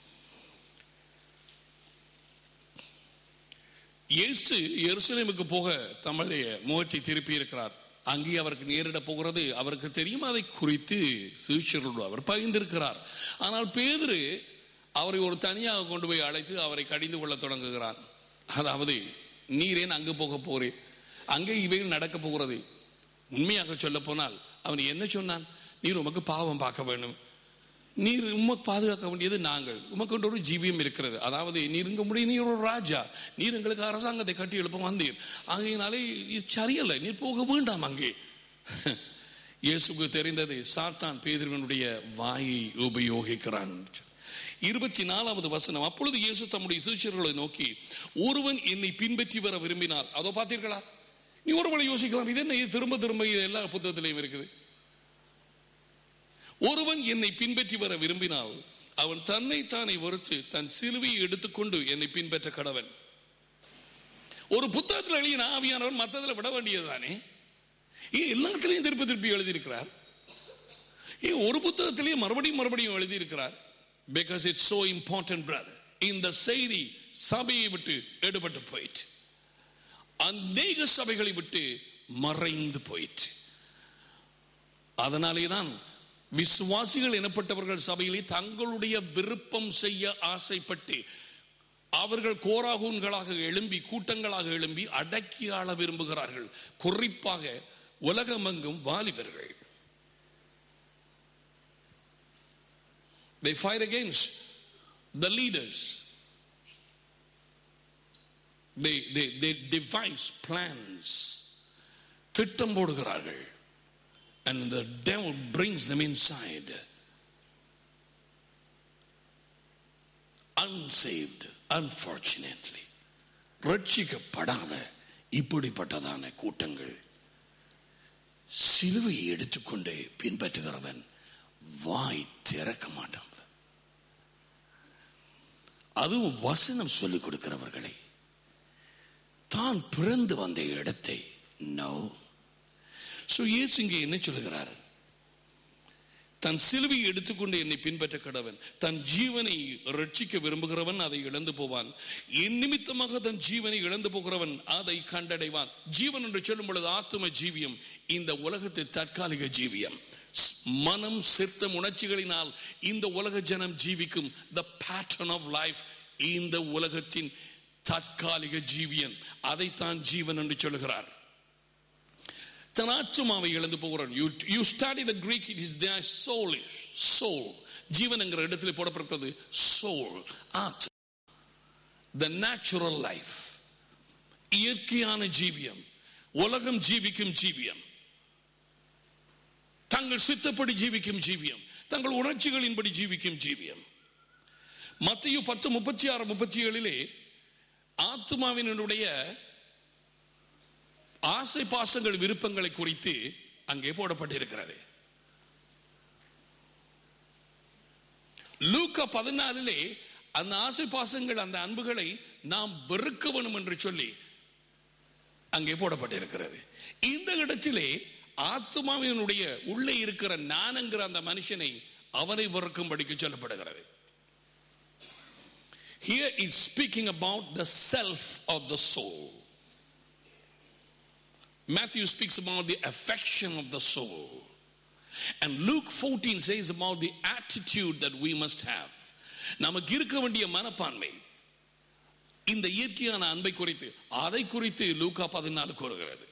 இயேசு எருசலேமுக்கு போக தம்முடைய முகத்தை திருப்பி இருக்கிறார் அங்கே அவருக்கு நேரிட போகிறது அவருக்கு தெரியும் அதை குறித்து சீஷர்களோடு அவர் பகிர்ந்திருக்கிறார் ஆனால் பேதுரு அவரை ஒரு தனியாக கொண்டு போய் அழைத்து அவரை கடிந்து கொள்ள தொடங்குகிறான் அதாவது நீரேன் அங்கு போக போறேன் அங்கே இவைகள் நடக்க போகிறது உண்மையாக சொல்ல போனால் அவன் என்ன சொன்னான் நீர் உமக்கு பாவம் பார்க்க வேண்டும் நீர் உமக்கு பாதுகாக்க வேண்டியது நாங்கள் உமக்கு ஒரு ஜீவியம் இருக்கிறது அதாவது நீர் இங்க முடியும் நீர் ஒரு ராஜா நீர் எங்களுக்கு அரசாங்கத்தை கட்டி எழுப்ப வந்தீர் ஆகையினாலே இது சரியல்ல நீர் போக வேண்டாம் அங்கே இயேசுக்கு தெரிந்தது சாத்தான் பேதுருவனுடைய வாயை உபயோகிக்கிறான் இருபத்தி நாலாவது வசனம் அப்பொழுது இயேசு தம்முடைய சீஷர்களை நோக்கி ஒருவன் என்னை பின்பற்றி வர விரும்பினார் அதோ பார்த்தீர்களா நீ ஒருவளை யோசிக்கலாம் இது என்ன இது திரும்ப திரும்ப இது எல்லா புத்தகத்திலையும் இருக்குது ஒருவன் என்னை பின்பற்றி வர விரும்பினால் அவன் தன்னை தானே வெறுத்து தன் சிலுவையை எடுத்துக்கொண்டு என்னை பின்பற்ற கடவன் ஒரு புத்தகத்தில் எழுதின ஆவியானவர் மற்றதில் விட வேண்டியதுதானே ஏன் எல்லாத்திலையும் திருப்பி திருப்பி எழுதியிருக்கிறார் ஏன் ஒரு புத்தகத்திலேயே மறுபடியும் மறுபடியும் எழுதியிருக்கிறார் because it's so important brother இந்த செய்தி சபையை விட்டு எடுபட்டு போயிற்று அநேக சபைகளை விட்டு மறைந்து போயிற்று அதனாலே தான் விசுவாசிகள் எனப்பட்டவர்கள் சபையிலே தங்களுடைய விருப்பம் செய்ய ஆசைப்பட்டு அவர்கள் கோராகூன்களாக எழும்பி கூட்டங்களாக எழும்பி அடக்கி ஆள விரும்புகிறார்கள் குறிப்பாக உலகமெங்கும் வாலிபர்கள் They fight against the leaders. They, they, they devise plans. திட்டம் போடுகிறார்கள் and the devil brings them inside. Unsaved, unfortunately. ரட்சிக்கப்படாத இப்படிப்பட்டதான கூட்டங்கள் சிலுவையை எடுத்துக்கொண்டு பின்பற்றுகிறவன் வாய் திறக்க மாட்டான் அதுவும் வசனம் சொல்லிக் கொடுக்கிறவர்களை தான் பிறந்து வந்த இடத்தை நோ சோ இயேசு இங்கே என்ன சொல்லுகிறார் தன் சிலுவையை எடுத்துக்கொண்டு என்னை பின்பற்ற கடவன் தன் ஜீவனை ரட்சிக்க விரும்புகிறவன் அதை இழந்து போவான் என் நிமித்தமாக தன் ஜீவனை இழந்து போகிறவன் அதை கண்டடைவான் ஜீவன் என்று சொல்லும் பொழுது ஆத்தும ஜீவியம் இந்த உலகத்தை தற்காலிக ஜீவியம் மனம் சித்தம் உணர்ச்சிகளினால் இந்த உலக ஜனம் ஜீவிக்கும் த பேட்டர்ன் ஆஃப் லைஃப் இந்த உலகத்தின் தற்காலிக ஜீவியன் அதைத்தான் ஜீவன் என்று சொல்கிறார் தன் ஆத்மாவை இழந்து போகிறான் you you study the Greek it is there soul soul ஜீவன் என்கிற இடத்தில் போடப்பட்டிருக்கிறது சோல் ஆத் த நேச்சுரல் லைஃப் இயற்கையான ஜீவியம் உலகம் ஜீவிக்கும் ஜீவியம் தங்கள் சித்தப்படி ஜீவிக்கும் ஜீவியம் தங்கள் உணர்ச்சிகளின்படி ஜீவிக்கும் ஜீவியம் மத்திய பத்து முப்பத்தி ஆறு முப்பத்தி ஏழிலே ஆத்மாவினுடைய ஆசை பாசங்கள் விருப்பங்களை குறித்து அங்கே போடப்பட்டிருக்கிறது லூக்கா பதினாலிலே அந்த ஆசை பாசங்கள் அந்த அன்புகளை நாம் வெறுக்க வேணும் என்று சொல்லி அங்கே போடப்பட்டிருக்கிறது இந்த இடத்திலே ஆத்மாவினுடைய உள்ளே இருக்கிற நானங்கிற அந்த மனுஷனை அவனை வெறுக்கும்படிக்கு சொல்லப்படுகிறது Here is speaking about the self of the soul. Matthew speaks about the affection of the soul. And Luke 14 says about the attitude that we must have. நமக்கு இருக்க வேண்டிய மனப்பான்மை இந்த இயற்கையான அன்பை குறித்து அதை குறித்து லூக்கா பதினாலு கூறுகிறது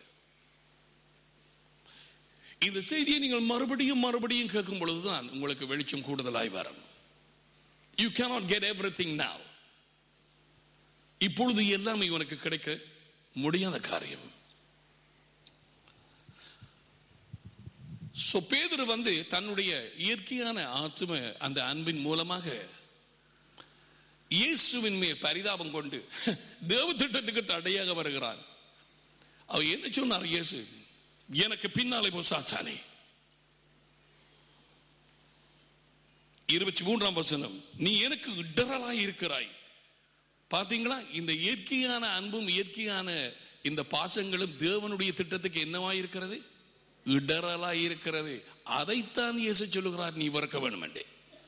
இந்த செய்தியை நீங்கள் மறுபடியும் மறுபடியும் கேட்கும் பொழுதுதான் உங்களுக்கு வெளிச்சம் கூடுதலாய் வரும் you cannot get everything now இப்பொழுது எல்லாமே இவனுக்கு கிடைக்க முடியாத காரியம் சோ பேதர் வந்து தன்னுடைய இயற்கையான ஆத்தும அந்த அன்பின் மூலமாக இயேசுவின் மேல் பரிதாபம் கொண்டு தேவ திட்டத்துக்கு தடையாக வருகிறான் அவர் என்ன சொன்னார் இயேசு எனக்கு பின்னாலே போ சாத்தானே இருபத்தி மூன்றாம் வசனம் நீ எனக்கு இடரலாய் இருக்கிறாய் பாத்தீங்களா இந்த இயற்கையான அன்பும் இயற்கையான இந்த பாசங்களும் தேவனுடைய திட்டத்துக்கு என்னவாய் இருக்கிறது இடரலாய் இருக்கிறது அதைத்தான் இயேசு சொல்லுகிறார் நீ வறுக்க வேண்டும் என்று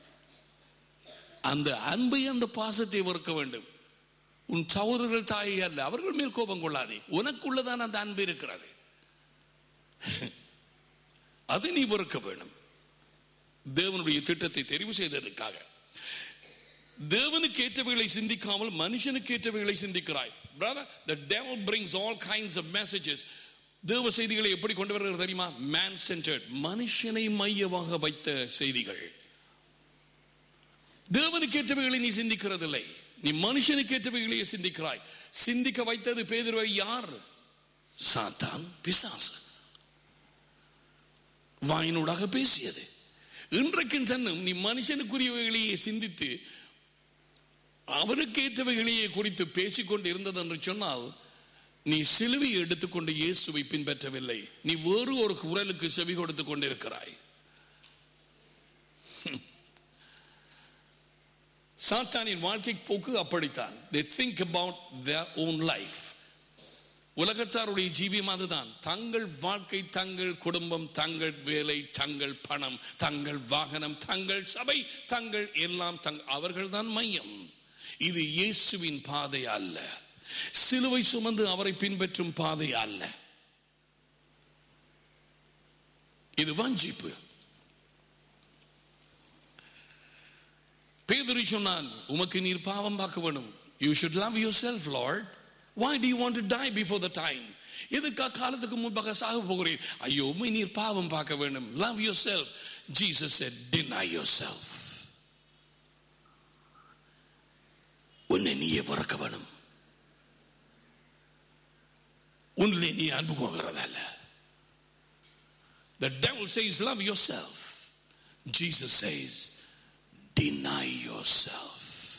அந்த அன்பை அந்த பாசத்தை வறுக்க வேண்டும் உன் சகோதரர்கள் தாயை அல்ல அவர்கள் மேல் கோபம் கொள்ளாதே உனக்குள்ளதான் அந்த அன்பு இருக்கிறது அதை நீ வறுக்க வேண்டும் தேவனுடைய திட்டத்தை தெரிவு செய்ததற்காக தேவனுக்கு ஏற்றவைகளை சிந்திக்காமல் மனுஷனுக்கு ஏற்றவைகளை சிந்திக்கிறாய் brother the devil brings all kinds of messages தேவ செய்திகளை எப்படி கொண்டு வருகிறது தெரியுமா மேன் சென்டர்ட் மனுஷனை மையமாக வைத்த செய்திகள் தேவனுக்கு ஏற்றவைகளை நீ சிந்திக்கிறதில்லை நீ மனுஷனுக்கு ஏற்றவைகளையே சிந்திக்கிறாய் சிந்திக்க வைத்தது பேதுருவை யார் சாத்தான் பிசாசு வாயினூடாக பேசியது இன்றைக்கும் தன்னும் நீ மனுஷனுக்குரியவைகளையே சிந்தித்து அவனுக்கு ஏற்றவைகளையே குறித்து பேசிக்கொண்டு இருந்தது என்று சொன்னால் நீ சிலுவை எடுத்துக்கொண்டு இயேசுவை பின்பற்றவில்லை நீ வேறு ஒரு குரலுக்கு செவி கொடுத்து கொண்டிருக்கிறாய் சாத்தானின் வாழ்க்கை போக்கு அப்படித்தான் they think about their own life உலகத்தாருடைய ஜீவியம் அதுதான் தங்கள் வாழ்க்கை தங்கள் குடும்பம் தங்கள் வேலை தங்கள் பணம் தங்கள் வாகனம் தங்கள் சபை தங்கள் எல்லாம் தங் அவர்கள்தான் மையம் இது இயேசுவின் பாதை அல்ல சிலுவை சுமந்து அவரை பின்பற்றும் பாதை அல்ல இது வஞ்சிப்பு பேதுரு சொன்னான் உமக்கு நீர் பாவம் பார்க்க வேணும் you should love yourself Lord why do you want to die before the time எதுக்கா காலத்துக்கு முன்பாக சாக போகிறீர் ஐயோ உம்மை நீர் பாவம் பார்க்க வேண்டும் love yourself jesus said deny yourself உன்னை நீயே வறக்க வேணும் உன்னிலே நீ அன்பு கூறுகிறதல்ல the devil says love yourself jesus says deny yourself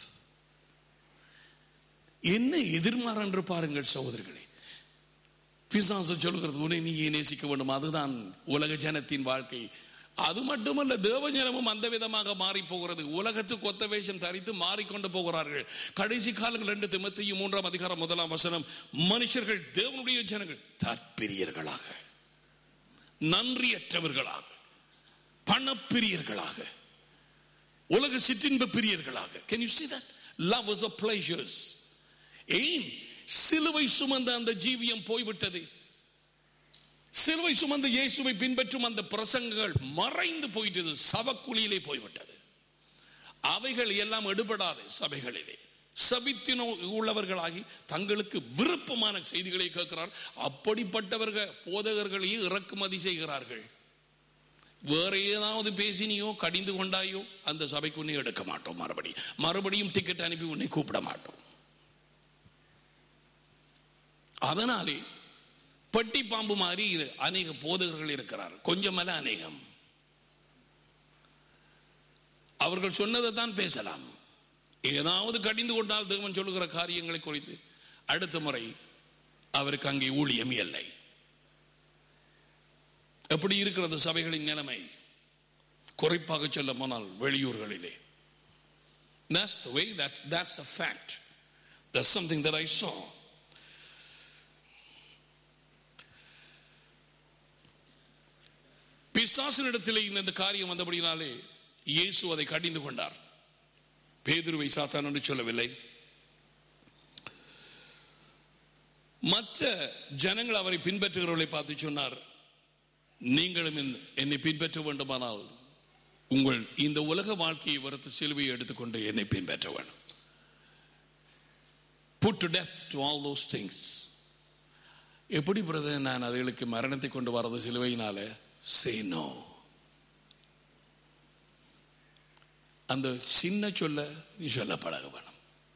என்ன எதிர்மாறு என்று பாருங்கள் சகோதரர்களே பிசாசு சொல்கிறது உன்னை நீயே நேசிக்க வேண்டும் அதுதான் உலக ஜனத்தின் வாழ்க்கை அது மட்டுமல்ல தேவஜனமும் அந்த விதமாக மாறி போகிறது உலகத்துக்கு ஒத்த வேஷம் தரித்து மாறிக்கொண்டு போகிறார்கள் கடைசி காலங்கள் ரெண்டு திமத்தையும் மூன்றாம் அதிகாரம் முதலாம் வசனம் மனுஷர்கள் தேவனுடைய ஜனங்கள் தற்பிரியர்களாக நன்றியற்றவர்களாக பணப்பிரியர்களாக உலக சிற்றின்ப பிரியர்களாக can you see that lovers of pleasures ஏன் சிலுவை சுமந்த அந்த ஜீவியம் போய்விட்டது சிலுவை சுமந்த இயேசுவை பின்பற்றும் அந்த பிரசங்கங்கள் மறைந்து போயிட்டது சவக்குழியிலே போய்விட்டது அவைகள் எல்லாம் எடுபடாது சபைகளிலே சபித்தின உள்ளவர்களாகி தங்களுக்கு விருப்பமான செய்திகளை கேட்கிறார் அப்படிப்பட்டவர்கள் போதகர்களையும் இறக்குமதி செய்கிறார்கள் வேற ஏதாவது பேசினியோ கடிந்து கொண்டாயோ அந்த சபைக்கு உன்னை எடுக்க மாட்டோம் மறுபடி மறுபடியும் டிக்கெட் அனுப்பி உன்னை கூப்பிட மாட்டோம் அதனாலே பட்டி பாம்பு மாதிரி இது அநேக போதகர்கள் இருக்கிறார் கொஞ்சமல்ல அநேகம் அவர்கள் சொன்னதை தான் பேசலாம் ஏதாவது கடிந்து கொண்டால் தேவன் சொல்லுகிற காரியங்களை குறித்து அடுத்த முறை அவருக்கு அங்கே ஊழியம் இல்லை எப்படி இருக்கிறது சபைகளின் நிலைமை குறிப்பாக சொல்ல போனால் வெளியூர்களிலே That's the way, that's, that's a fact. That's something that I saw. பிசாசனிடத்திலே இந்த காரியம் வந்தபடினாலே இயேசு அதை கடிந்து கொண்டார் பேதுருவை சாத்தான் என்று சொல்லவில்லை மற்ற ஜனங்கள் அவரை பின்பற்றுகிறவர்களை பார்த்து சொன்னார் நீங்களும் என்னை பின்பற்ற வேண்டுமானால் உங்கள் இந்த உலக வாழ்க்கையை வரத்து சிலுவையை எடுத்துக்கொண்டு என்னை பின்பற்ற வேண்டும் put to death to all those things எப்படி பிரதர் நான் அதுகளுக்கு மரணத்தை கொண்டு வரது சிலுவையினால say no அந்த சின்ன சொல்ல நீ சொல்ல பழக வேணும்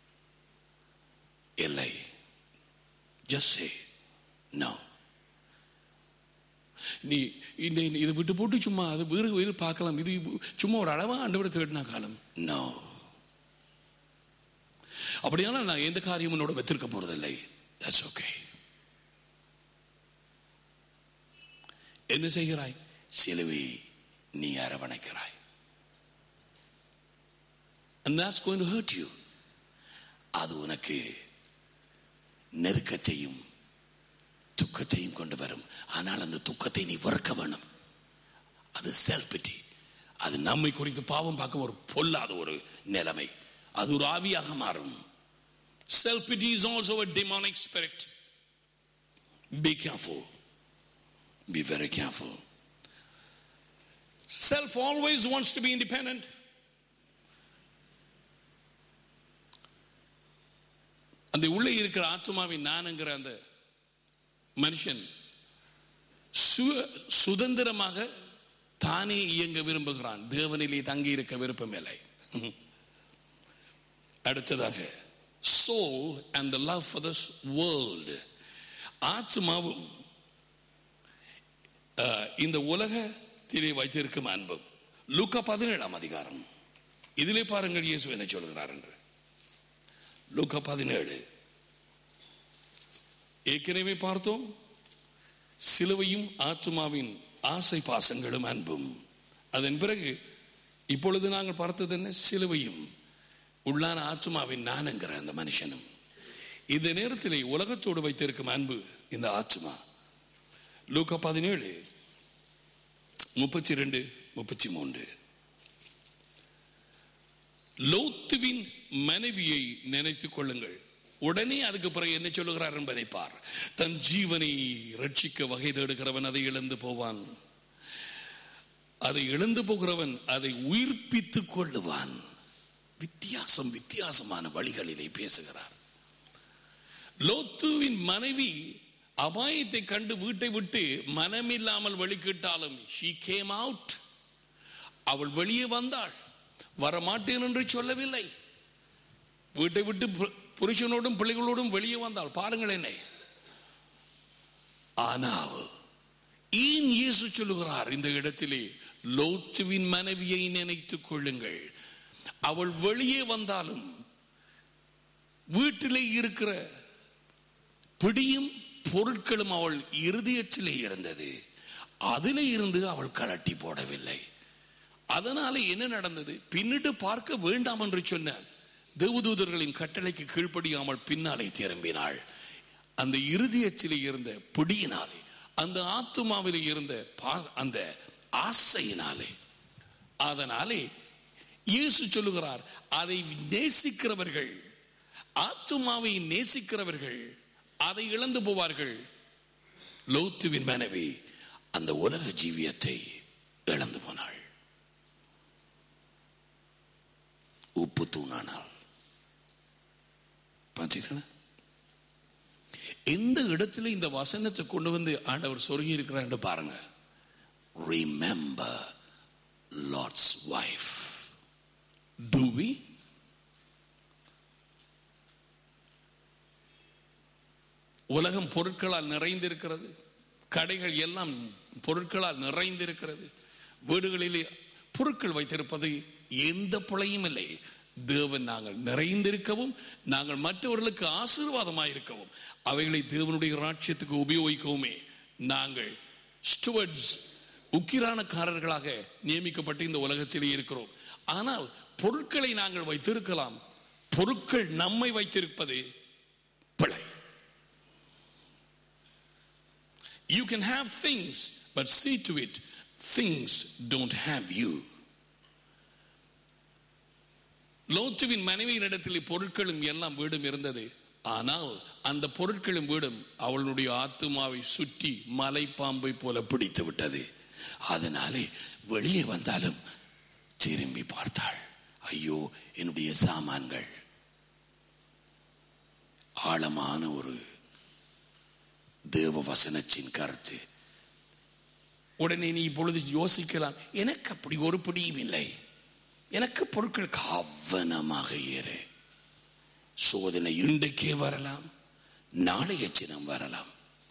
இல்லை just say no நீ இந்த இதை விட்டு போட்டு சும்மா அது வீடு வீடு பார்க்கலாம் இது சும்மா ஒரு அளவா ஆண்டவரை தேடினா காலம் நோ அப்படியானா நான் எந்த காரியமும் என்னோட வெத்திருக்க போறதில்லை தட்ஸ் ஓகே என்ன செய்கிறாய் சிலுவை நீ அரவணைக்கிறாய் and that's going to hurt you அது உனக்கு நெருக்கத்தையும் துக்கத்தையும் கொண்டு வரும் ஆனால் அந்த துக்கத்தை நீ வெறுக்க வேணும் அது செல்ஃப் பிட்டி அது நம்மை குறித்து பாவம் பார்க்க ஒரு பொல்லாத ஒரு நிலைமை அது ஒரு ஆவியாக மாறும் self pity is also a demonic spirit be careful be very careful self always wants to be independent அந்த உள்ளே இருக்கிற ஆத்மாவின் நானுங்கிற அந்த மனுஷன் சு- சுதந்திரமாக தானே இயங்க விரும்புகிறான் தேவனிலே தங்கி இருக்க விருப்பமில்லை அடுத்ததாக soul and the love for this world ஆத்மாவும் அஹ், இந்த உலகத்திலே வைத்திருக்கும் அன்பும் லூக்கா பதினேழாம் அதிகாரம் இதிலே பாருங்கள் இயேசு என்ன சொல்கிறார் என்று லூக்கா பதினேழு ஏற்கனவே பார்த்தோம் சிலுவையும் ஆத்துமாவின் ஆசை பாசங்களும் அன்பும் அதன் பிறகு இப்பொழுது நாங்கள் பார்த்தது என்ன சிலுவையும் உள்ளான ஆத்மாவின் நானுங்கிற அந்த மனுஷனும் இந்த நேரத்திலே உலகத்தோடு வைத்திருக்கும் அன்பு இந்த ஆத்மா லூக்கா பதினேழு முப்பத்தி ரெண்டு முப்பத்தி மூன்று லோத்துவின் மனைவியை நினைத்துக் கொள்ளுங்கள் உடனே அதுக்கு பிறகு என்ன சொல்லுகிறார் என்பதை பார் தன் ஜீவனை ரட்சிக்க வகை தேடுகிறவன் அதை இழந்து போவான் அதை இழந்து போகிறவன் அதை உயிர்ப்பித்துக் கொள்ளுவான் வித்தியாசம் வித்தியாசமான வழிகளிலே பேசுகிறார் லோத்துவின் மனைவி அபாயத்தை கண்டு வீட்டை விட்டு மனமில்லாமல் வெளிக்கிட்டாலும் she came out அவள் வெளியே வந்தாள் வரமாட்டேன் என்று சொல்லவில்லை வீட்டை விட்டு பு- புருஷனோடும் பிள்ளைகளோடும் வெளியே வந்தாள் பாருங்கள் என்னை ஆனால் ஏன் இயேசு சொல்லுகிறார் இந்த இடத்திலே லோத்துவின் மனைவியை நினைத்துக் கொள்ளுங்கள் அவள் வெளியே வந்தாலும் வீட்டிலே இருக்கிற பிடியும் பொருட்களும் அவள் இருதயத்திலே இருந்தது அதிலே இருந்து அவள் கலட்டி போடவில்லை அதனால என்ன நடந்தது பின்னிட்டு பார்க்க வேண்டாம் என்று சொன்ன தேவதூதர்களின் கட்டளைக்கு கீழ்ப்படியாமல் பின்னாலே திரும்பினாள் அந்த இருதயத்திலே இருந்த பிடியினாலே அந்த ஆத்துமாவிலே இருந்த பா- அந்த ஆசையினாலே அதனாலே இயேசு சொல்லுகிறார் அதை நேசிக்கிறவர்கள் ஆத்துமாவை நேசிக்கிறவர்கள் அதை இழந்து போவார்கள் லோத்துவின் மனைவி அந்த உலக ஜீவியத்தை இழந்து போனாள் உப்பு தூணானாள் பார்த்தீங்களா எந்த இடத்துல இந்த வசனத்தை கொண்டு வந்து ஆண்டவர் சொருகி இருக்கிறார் பாருங்க remember Lot's wife to we உலகம் பொருட்களால் நிறைந்திருக்கிறது கடைகள் எல்லாம் பொருட்களால் நிறைந்திருக்கிறது வீடுகளிலே பொருட்கள் வைத்திருப்பது எந்த பிழையும் இல்லை தேவன் நாங்கள் நிறைந்திருக்கவும் நாங்கள் மற்றவர்களுக்கு ஆசீர்வாதமாக இருக்கவும் அவைகளை தேவனுடைய ராட்சியத்துக்கு உபயோகிக்கவுமே நாங்கள் ஸ்டுவர்ட்ஸ் உக்கிரானக்காரர்களாக நியமிக்கப்பட்டு இந்த உலகத்திலே இருக்கிறோம் ஆனால் பொருட்களை நாங்கள் வைத்திருக்கலாம் பொருட்கள் நம்மை வைத்திருப்பது பிழை You can have things, but see to it, things don't have you. லோத்துவின் மனைவியின் இடத்தில் பொருட்களும் எல்லாம் வீடும் இருந்தது ஆனால் அந்த பொருட்களும் வீடும் அவளுடைய ஆத்துமாவை சுற்றி மலைப்பாம்பை போல பிடித்து விட்டது அதனாலே வெளியே வந்தாலும் திரும்பி பார்த்தாள் ஐயோ என்னுடைய சாமான்கள் ஆழமான ஒரு தேவ வசனத்தின் கருத்து உடனே நீ இப்பொழுது யோசிக்கலாம் எனக்கு அப்படி ஒரு பிடியும் இல்லை எனக்கு பொருட்கள் கவனமாக ஏறு சோதனை இன்றைக்கே வரலாம் நாளைய தினம் வரலாம்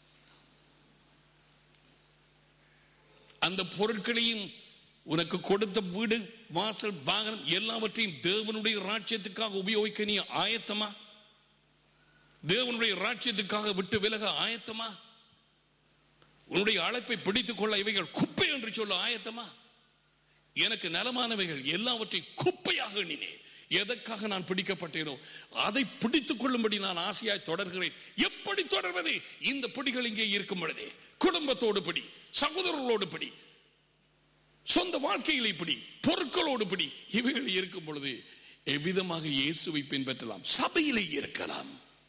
அந்த பொருட்களையும் உனக்கு கொடுத்த வீடு வாசல் வாகனம் எல்லாவற்றையும் தேவனுடைய ராஜ்யத்துக்காக உபயோகிக்க நீ ஆயத்தமா தேவனுடைய ராஜ்யத்துக்காக விட்டு விலக ஆயத்தமா உன்னுடைய அழைப்பை பிடித்துக் கொள்ள இவைகள் குப்பை என்று சொல்ல ஆயத்தமா எனக்கு நலமானவைகள் எல்லாவற்றையும் குப்பையாக எண்ணினேன் எதற்காக நான் பிடிக்கப்பட்டேனோ அதை பிடித்துக் கொள்ளும்படி நான் ஆசையாய் தொடர்கிறேன் எப்படி தொடர்வது இந்த பிடிகள் இங்கே இருக்கும் பொழுதே குடும்பத்தோடு பிடி சகோதரர்களோடு பிடி சொந்த வாழ்க்கையில் இப்படி பொருட்களோடு பிடி இவைகள் இருக்கும் பொழுது எவ்விதமாக இயேசுவை பின்பற்றலாம் சபையிலே இருக்கலாம்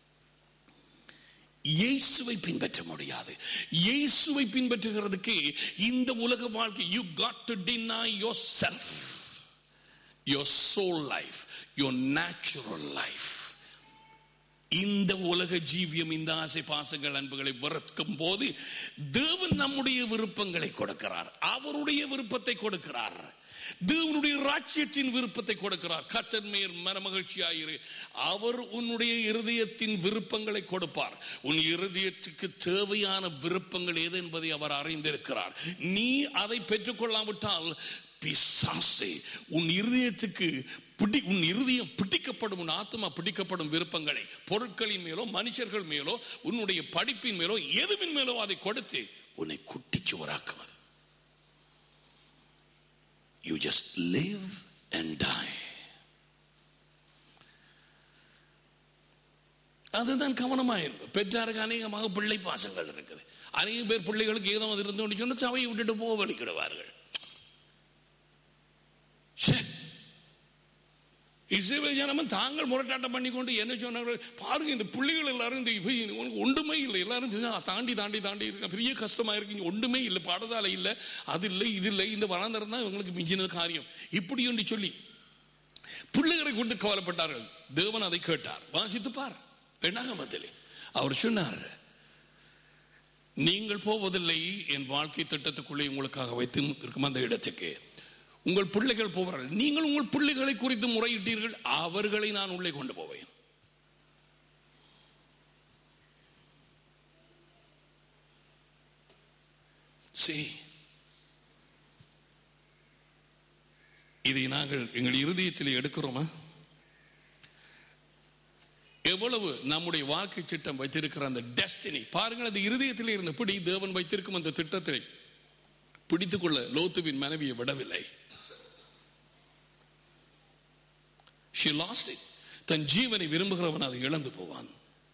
இயேசுவை பின்பற்ற முடியாது இயேசுவை பின்பற்றுகிறதுக்கு இந்த உலக வாழ்க்கை you got to deny yourself your soul life your natural life இந்த உலக ஜீவியம் இந்த ஆசை பாசங்கள் அன்புகளை வெறுக்கும் போது தேவன் நம்முடைய விருப்பங்களை கொடுக்கிறார் அவருடைய விருப்பத்தை கொடுக்கிறார் தேவனுடைய ராஜ்யத்தின் விருப்பத்தை கொடுக்கிறார் கத்தன் மேல் மனமகிழ்ச்சியாயிரு அவர் உன்னுடைய இருதயத்தின் விருப்பங்களை கொடுப்பார் உன் இருதயத்துக்கு தேவையான விருப்பங்கள் எது என்பதை அவர் அறிந்திருக்கிறார் நீ அதை பெற்றுக்கொள்ளாவிட்டால் பிசாசே உன் இருதயத்துக்கு பிடி உன் இருதயம் பிடிக்கப்படும் உன் ஆத்மா பிடிக்கப்படும் விருப்பங்களை பொருட்களின் மேலோ மனுஷர்கள் மேலோ உன்னுடைய படிப்பின் மேலோ எதுவின் மேலோ அதை கொடுத்து உன்னை குட்டிச்சுவராக்குவது you just live and die அதுதான் கவனமாயிருக்கும் பெற்றாருக்கு அநேகமாக பிள்ளை பாசங்கள் இருக்குது அநேக பேர் பிள்ளைகளுக்கு ஏதோ அது இருந்தோன்னு சொன்னா சபையை விட்டுட்டு போக வலிக்கிடுவார்கள் ச்சே. இஸ்ரேல் ஜனமும் தாங்கள் முரட்டாட்டம் பண்ணி கொண்டு என்ன சொன்னார்கள் பாருங்க இந்த பிள்ளைகள் எல்லாரும் இந்த இவ- உனக்கு ஒன்றுமே இல்லை எல்லாரும் இதுதான் தாண்டி தாண்டி தாண்டி இருக்க பெரிய கஷ்டமா இருக்கு இங்க ஒன்றுமே இல்லை பாடசாலை இல்லை அது இல்லை இது இல்லை இந்த வளர்ந்தரம் தான் இவங்களுக்கு மிஞ்சினது காரியம் இப்படி என்று சொல்லி பிள்ளைகளை கொண்டு கவலைப்பட்டார்கள் தேவன் அதை கேட்டார் வாசித்து பார் எண்ணாகமத்திலே அவர் சொன்னார் நீங்கள் போவதில்லை என் வாழ்க்கை திட்டத்துக்குள்ளே உங்களுக்காக வைத்து இருக்கும் அந்த இடத்துக்கு உங்கள் பிள்ளைகள் போவார்கள் நீங்கள் உங்கள் பிள்ளைகளை குறித்து முறையிட்டீர்கள் அவர்களை நான் உள்ளே கொண்டு போவேன் See, இதை நாங்கள் எங்கள் இருதயத்தில் எடுக்கிறோமா எவ்வளவு நம்முடைய வாழ்க்கை திட்டம் வைத்திருக்கிற அந்த டெஸ்டினி பாருங்கள் அந்த இருதயத்தில் இருந்தபடி தேவன் வைத்திருக்கும் அந்த திட்டத்தை பிடித்துக்கொள்ள லோத்துவின் மனைவியை விடவில்லை She lost it. தன் ஜீவனை விரும்புகிறவன் அதை இழந்து போவான்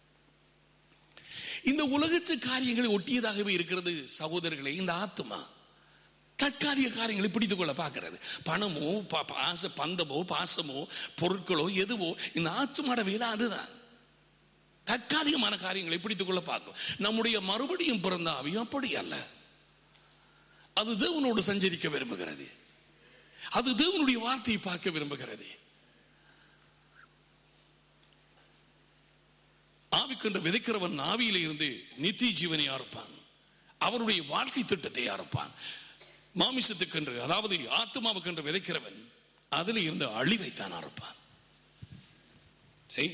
இந்த உலகத்து காரியங்களை ஒட்டியதாகவே இருக்கிறது சகோதரர்களே இந்த ஆத்மா தற்காலிக காரியங்களை பிடித்துக் கொள்ள பார்க்கிறது பணமோ ப- பாச பந்தமோ பாசமோ பொருட்களோ எதுவோ இந்த ஆத்மாட வேலை அதுதான் தற்காலிகமான காரியங்களை பிடித்துக் கொள்ள பார்க்கும் நம்முடைய மறுபடியும் பிறந்த ஆவி அப்படி அல்ல அது தேவனோடு சஞ்சரிக்க விரும்புகிறது அது தேவனுடைய வார்த்தையை பார்க்க விரும்புகிறது ஆவிக்கென்று விதைக்கிறவன் ஆவியில இருந்து நித்திய ஜீவனை அறுப்பான் அவருடைய வாழ்க்கை திட்டத்தை அறுப்பான் மாமிசத்துக்கென்று அதாவது ஆத்மாவுக்கென்று விதைக்கிறவன் அதில் இருந்து அழிவைத்தான் அறுப்பான் சரி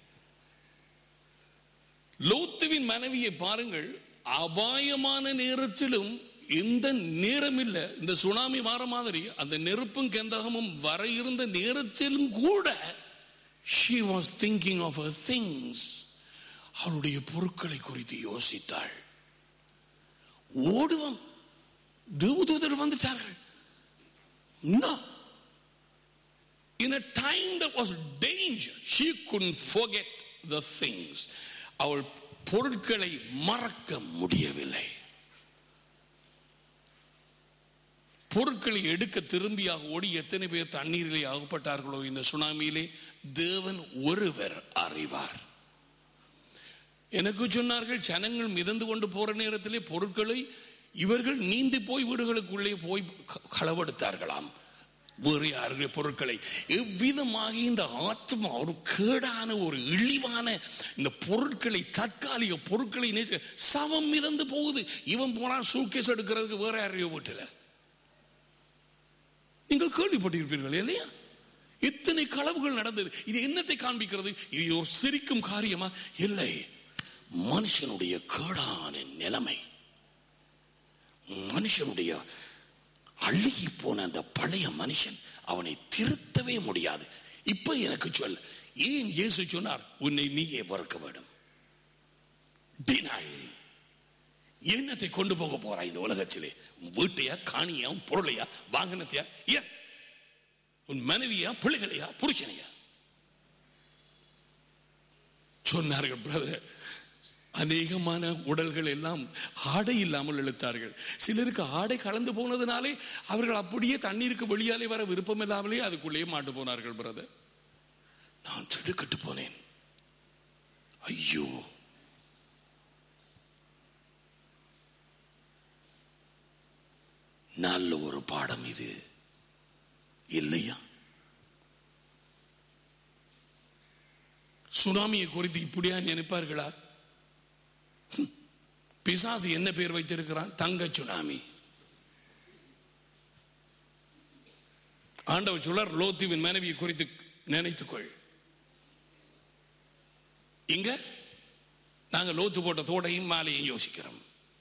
லோத்துவின் மனைவியை பாருங்கள் அபாயமான நேரத்திலும் எந்த நேரம் இல்ல இந்த சுனாமி வார மாதிரி அந்த நெருப்பும் கெந்தகமும் வர இருந்த நேரத்திலும் கூட she was thinking of her things அவளுடைய பொருட்களை குறித்து யோசித்தாள் ஓடுவோம் தேவதூதர் வந்துட்டார்கள் No. In a time that was danger, she couldn't forget the things. அவள் பொருட்களை மறக்க முடியவில்லை பொருட்களை எடுக்க திரும்பியாக ஓடி எத்தனை பேர் தண்ணீரிலே அகப்பட்டார்களோ இந்த சுனாமியிலே தேவன் ஒருவர் அறிவார் எனக்கு சொன்னார்கள் ஜனங்கள் மிதந்து கொண்டு போற நேரத்திலே பொருட்களை இவர்கள் நீந்தி போய் வீடுகளுக்குள்ளே போய் க- களவெடுத்தார்களாம் வேறு யாருடைய பொருட்களை எவ்விதமாக இந்த ஆத்மா ஒரு கேடான ஒரு இழிவான இந்த பொருட்களை தற்காலிக பொருட்களை நேச சவம் மிதந்து போகுது இவன் போறான் சூட்கேஸ் எடுக்கிறதுக்கு வேற யாரையோ வீட்டுல நீங்கள் கேள்விப்பட்டிருப்பீர்கள் இல்லையா இத்தனை களவுகள் நடந்தது இது என்னத்தை காண்பிக்கிறது இது ஒரு சிரிக்கும் காரியமா இல்லை மனுஷனுடைய கேடான நிலைமை மனுஷனுடைய அழுகி போன அந்த பழைய மனுஷன் அவனை திருத்தவே முடியாது இப்ப எனக்கு சொல் ஏன் இயேசு சொன்னார் உன்னை நீயே வறுக்க வேண்டும் Deny. என்னத்தை கொண்டு போக போறாய் இந்த உலகத்திலே உன் வீட்டையா காணியா உன் பொருளையா வாகனத்தையா ஏன் உன் மனைவியா பிள்ளைகளையா புருஷனையா சொன்னார்கள் பிரதர் அநேகமான உடல்கள் எல்லாம் ஆடை இல்லாமல் இழுத்தார்கள் சிலருக்கு ஆடை கலந்து போனதுனாலே அவர்கள் அப்படியே தண்ணீருக்கு வெளியாலே வர விருப்பம் இல்லாமலே அதுக்குள்ளேயே மாட்டு போனார்கள் பிரதர் நான் திடுக்கிட்டு போனேன் ஐயோ நல்ல ஒரு பாடம் இது இல்லையா சுனாமியை குறித்து இப்படியா நினைப்பார்களா ஹம். பிசாசு என்ன பேர் வைத்திருக்கிறான் தங்க சுனாமி ஆண்டவர் சுழர் லோத்துவின் மனைவியை குறித்து நினைத்துக்கொள் இங்க நாங்க லோத்து போட்ட தோடையும் மாலையும் யோசிக்கிறோம்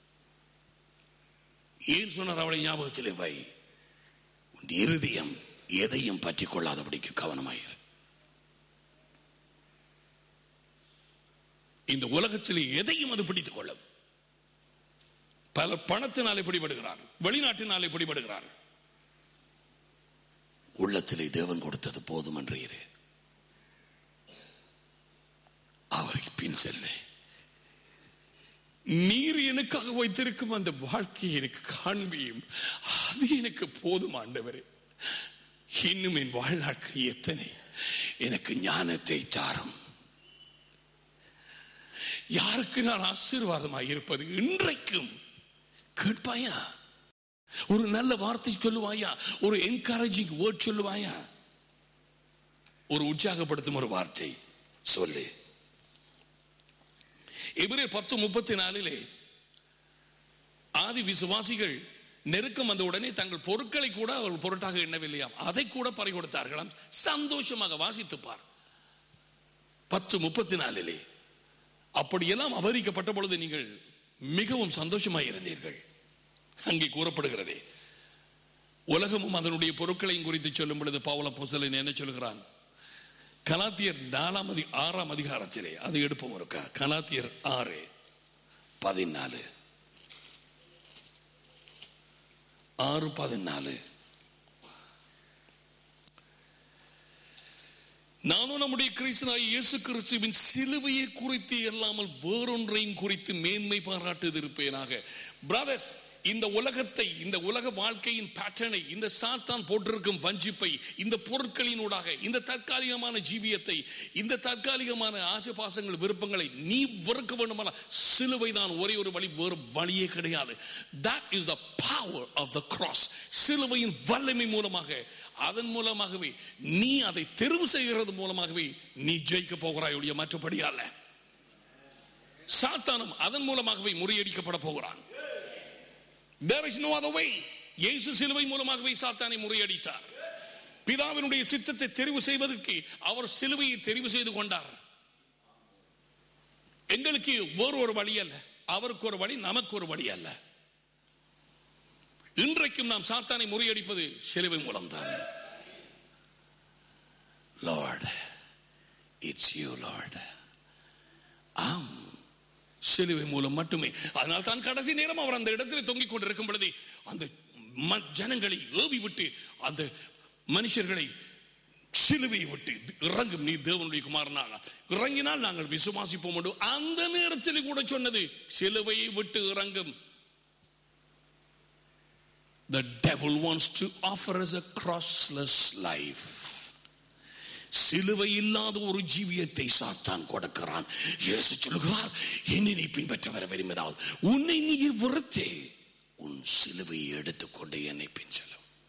ஏன் சொன்னார் அவளை ஞாபகத்திலே வை உன் இருதயம் எதையும் பற்றி கொள்ளாதபடிக்கு கவனமாயிரு இந்த உலகத்திலே எதையும் அது பிடித்துக் கொள்ளும் பல பணத்தினாலே பிடிபடுகிறார் வெளிநாட்டினாலே பிடிபடுகிறார் உள்ளத்திலே தேவன் கொடுத்தது போதும் என்று இரு அவரை பின் செல்ல நீர் எனக்காக வைத்திருக்கும் அந்த வாழ்க்கையை எனக்கு காண்பியும் அது எனக்கு போதும் ஆண்டவரே இன்னும் என் வாழ்நாட்கள் எத்தனை எனக்கு ஞானத்தை தாரும் யாருக்கு நான் ஆசீர்வாதமாக இருப்பது இன்றைக்கும் கேட்பாயா ஒரு நல்ல வார்த்தை சொல்லுவாயா ஒரு என்கரேஜிங் வேர்ட் சொல்லுவாயா ஒரு உற்சாகப்படுத்தும் ஒரு வார்த்தை சொல்லு எபிரேர் பத்து முப்பத்தி நாலிலே ஆதி விசுவாசிகள் நெருக்கம் வந்த உடனே தங்கள் பொருட்களை கூட அவர்கள் பொருட்டாக எண்ணவில்லையாம் அதை கூட பறி கொடுத்தார்களாம் சந்தோஷமாக வாசித்துப்பார் பத்து முப்பத்தி நாலிலே அப்படியெல்லாம் அபகரிக்கப்பட்ட பொழுது நீங்கள் மிகவும் சந்தோஷமாக இருந்தீர்கள் அங்கே கூறப்படுகிறதே உலகமும் அதனுடைய பொருட்களையும் குறித்து சொல்லும் பொழுது பவுல பொசலன் என்ன சொல்கிறான் கலாத்தியர் நாலாம் அதி ஆறாம் அதிகாரத்திலே அது எடுப்போம் இருக்கா கலாத்தியர் ஆறு பதினாலு ஆறு பதினாலு நானும் நம்முடைய கிறிஸ்தனாய் இயேசு கிறிஸ்துவின் சிலுவையை குறித்து இல்லாமல் வேறொன்றையும் குறித்து மேன்மை பாராட்டுது இருப்பேனாக பிரதர்ஸ் இந்த உலகத்தை இந்த உலக வாழ்க்கையின் பேட்டர்னை இந்த சாத்தான் போட்டிருக்கும் வஞ்சிப்பை இந்த பொருட்களினூடாக இந்த தற்காலிகமான ஜீவியத்தை இந்த தற்காலிகமான ஆசைபாசங்கள் விருப்பங்களை நீ வெறுக்க வேண்டுமானால் சிலுவை தான் ஒரே ஒரு வழி வேறு வழியே கிடையாது that is the power of the cross சிலுவையின் வல்லமை மூலமாக அதன் மூலமாகவே நீ அதை தெரிவு செய்கிறது மூலமாகவே நீ ஜெயிக்க போகிறாய் ஒழிய மற்றபடி அல்ல சாத்தானும் அதன் மூலமாகவே முறியடிக்கப்பட போகிறான் There is no other way. இயேசு சிலுவை மூலமாகவே சாத்தானை முறியடித்தார் பிதாவினுடைய சித்தத்தை தெரிவு செய்வதற்கு அவர் சிலுவையை தெரிவு செய்து கொண்டார் எங்களுக்கு வேறு ஒரு வழி அல்ல அவருக்கு ஒரு வழி நமக்கு ஒரு வழி அல்ல இன்றைக்கும் நாம் சாத்தானை முறியடிப்பது சிலுவை மூலம்தான் லார்ட் இட்ஸ் யூ லார்ட் ஆம் சிலுவை மூலம் மட்டுமே அதனால் தான் கடைசி நேரம் அவர் அந்த இடத்தில் தொங்கிக் கொண்டிருக்கும் பொழுது அந்த ம- ஜனங்களை ஏவி விட்டு அந்த மனுஷர்களை சிலுவையை விட்டு இறங்கும் நீ தேவனுடைய குமாரனாக இறங்கினால் நாங்கள் விசுவாசிப்போம் என்று அந்த நேரத்தில் கூட சொன்னது சிலுவையை விட்டு இறங்கும் The devil wants to offer us a crossless life. சிலுவை இல்லாத ஒரு ஜீவியத்தை சாத்தான் கொடுக்கிறான் இயேசு சொல்கிறார் என்னை நீ பின்பற்ற வர விரும்பினால் உன்னை நீ வெறுத்தே உன் சிலுவையை எடுத்துக்கொண்டு என்னை பின்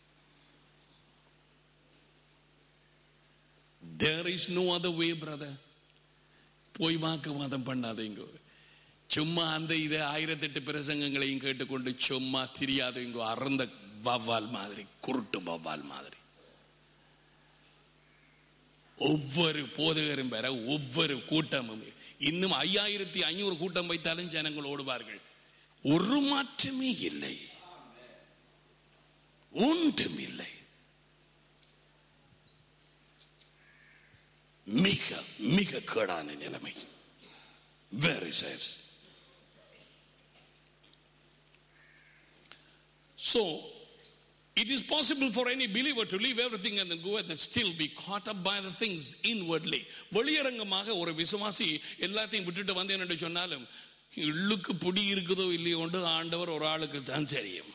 There is no other way, brother. போய் வாக்குவாதம் பண்ணாதீங்க சும்மா அந்த இதை ஆயிரத்தெட்டு பிரசங்கங்களையும் கேட்டுக்கொண்டு சும்மா தெரியாதீங்க அறந்த வவ்வால் மாதிரி குருட்டு வவ்வால் மாதிரி ஒவ்வொரு போதகரும் பெற ஒவ்வொரு கூட்டமும் இன்னும் ஐயாயிரத்தி ஐநூறு கூட்டம் வைத்தாலும் ஜனங்கள் ஓடுவார்கள் ஒரு மாற்றமே இல்லை ஒன்றும் இல்லை மிக மிக கேடான நிலைமை வெரி சேஸ் So, it is possible for any believer to leave everything and then go and then still be caught up by the things inwardly. வெளியரங்கமாக ஒரு விசுவாசி எல்லாத்தையும் விட்டுட்டு வந்தேன் என்று சொன்னாலும் இள்ளுக்கு புடி இருக்குதோ இல்லையோ கொண்டு ஆண்டவர் ஒரு ஆளுக்கு தான் தெரியும்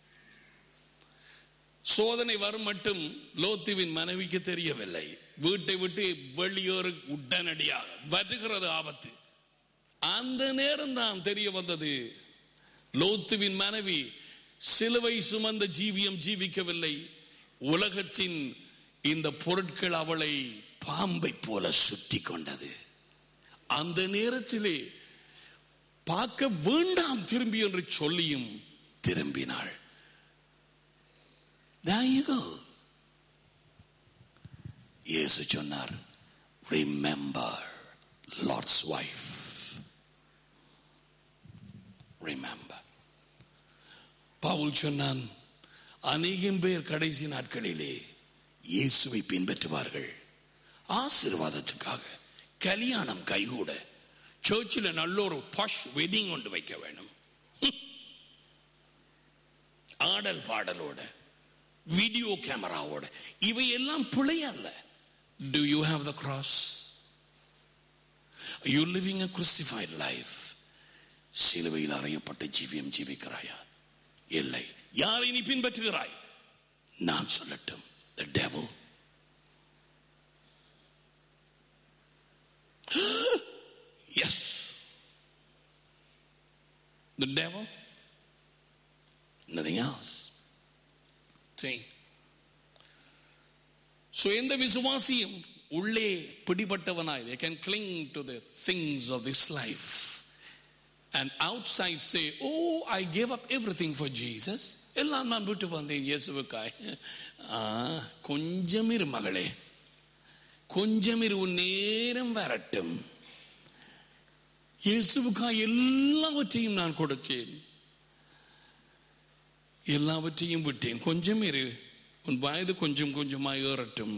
சோதனை வரும் மட்டும் லோத்துவின் மனைவிக்கு தெரியவில்லை வீட்டை விட்டு வெளியேறு உடனடியாக வருகிறது ஆபத்து அந்த நேரம் தான் தெரிய வந்தது லோத்துவின் மனைவி சிலுவை சுமந்த ஜீவியம் ஜீவிக்கவில்லை உலகத்தின் இந்த பொருட்கள் அவளை பாம்பை போல சுற்றி கொண்டது அந்த நேரத்திலே பார்க்க வேண்டாம் திரும்பி என்று சொல்லியும் திரும்பினாள் There you go. இயேசு சொன்னார் remember Lot's wife remember Paul சொன்னான் அநேகம் பேர் கடைசி நாட்களிலே இயேசுவை பின்பற்றுவார்கள் ஆசீர்வாதத்துக்காக கல்யாணம் கைகூட சர்ச்சில் நல்ல ஒரு பஷ் வெட்டிங் கொண்டு வைக்க வேணும் ஆடல் பாடலோட வீடியோ கேமராவோட இவை எல்லாம் பிழை அல்ல do you have the cross you living a crucified life சிலுவையில் அறையப்பட்ட ஜீவியம் ஜீவிக்கிறாயா இல்லை யாரை நீ பின்பற்றுகிறாய் நான் சொல்லட்டும் the devil The devil? Nothing else. See? So எந்த விசுவாசியும் உள்ளே பிடிபட்டவனாய் they can cling to the things of this life and outside say oh I gave up everything for Jesus எல்லாம் நான் விட்டு வந்தேன் இயேசுவுக்காய் ஆ, கொஞ்சம் இரு மகளே கொஞ்சம் இரு உன் நேரம் வரட்டும் இயேசுவுக்காய் எல்லாவற்றையும் நான் கொடுத்தேன் எல்லாவற்றையும் விட்டேன் கொஞ்சம் இரு உன் வயது கொஞ்சம் கொஞ்சமாய் ஏறட்டும்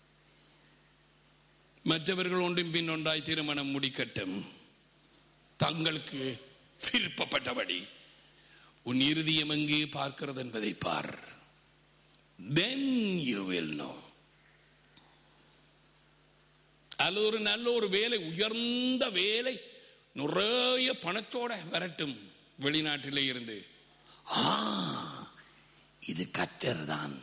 மற்றவர்கள் ஒன்றின் பின் ஒன்றாய் திருமணம் முடிக்கட்டும் தங்களுக்கு விருப்பப்பட்டபடி உன் இருதயம் எங்கே பார்க்கிறது என்பதை பார் then you will know அல்லது ஒரு நல்ல ஒரு வேலை உயர்ந்த வேலை நிறைய பணத்தோட வரட்டும் வெளிநாட்டிலே இருந்து ஆ இது கத்தர் தான்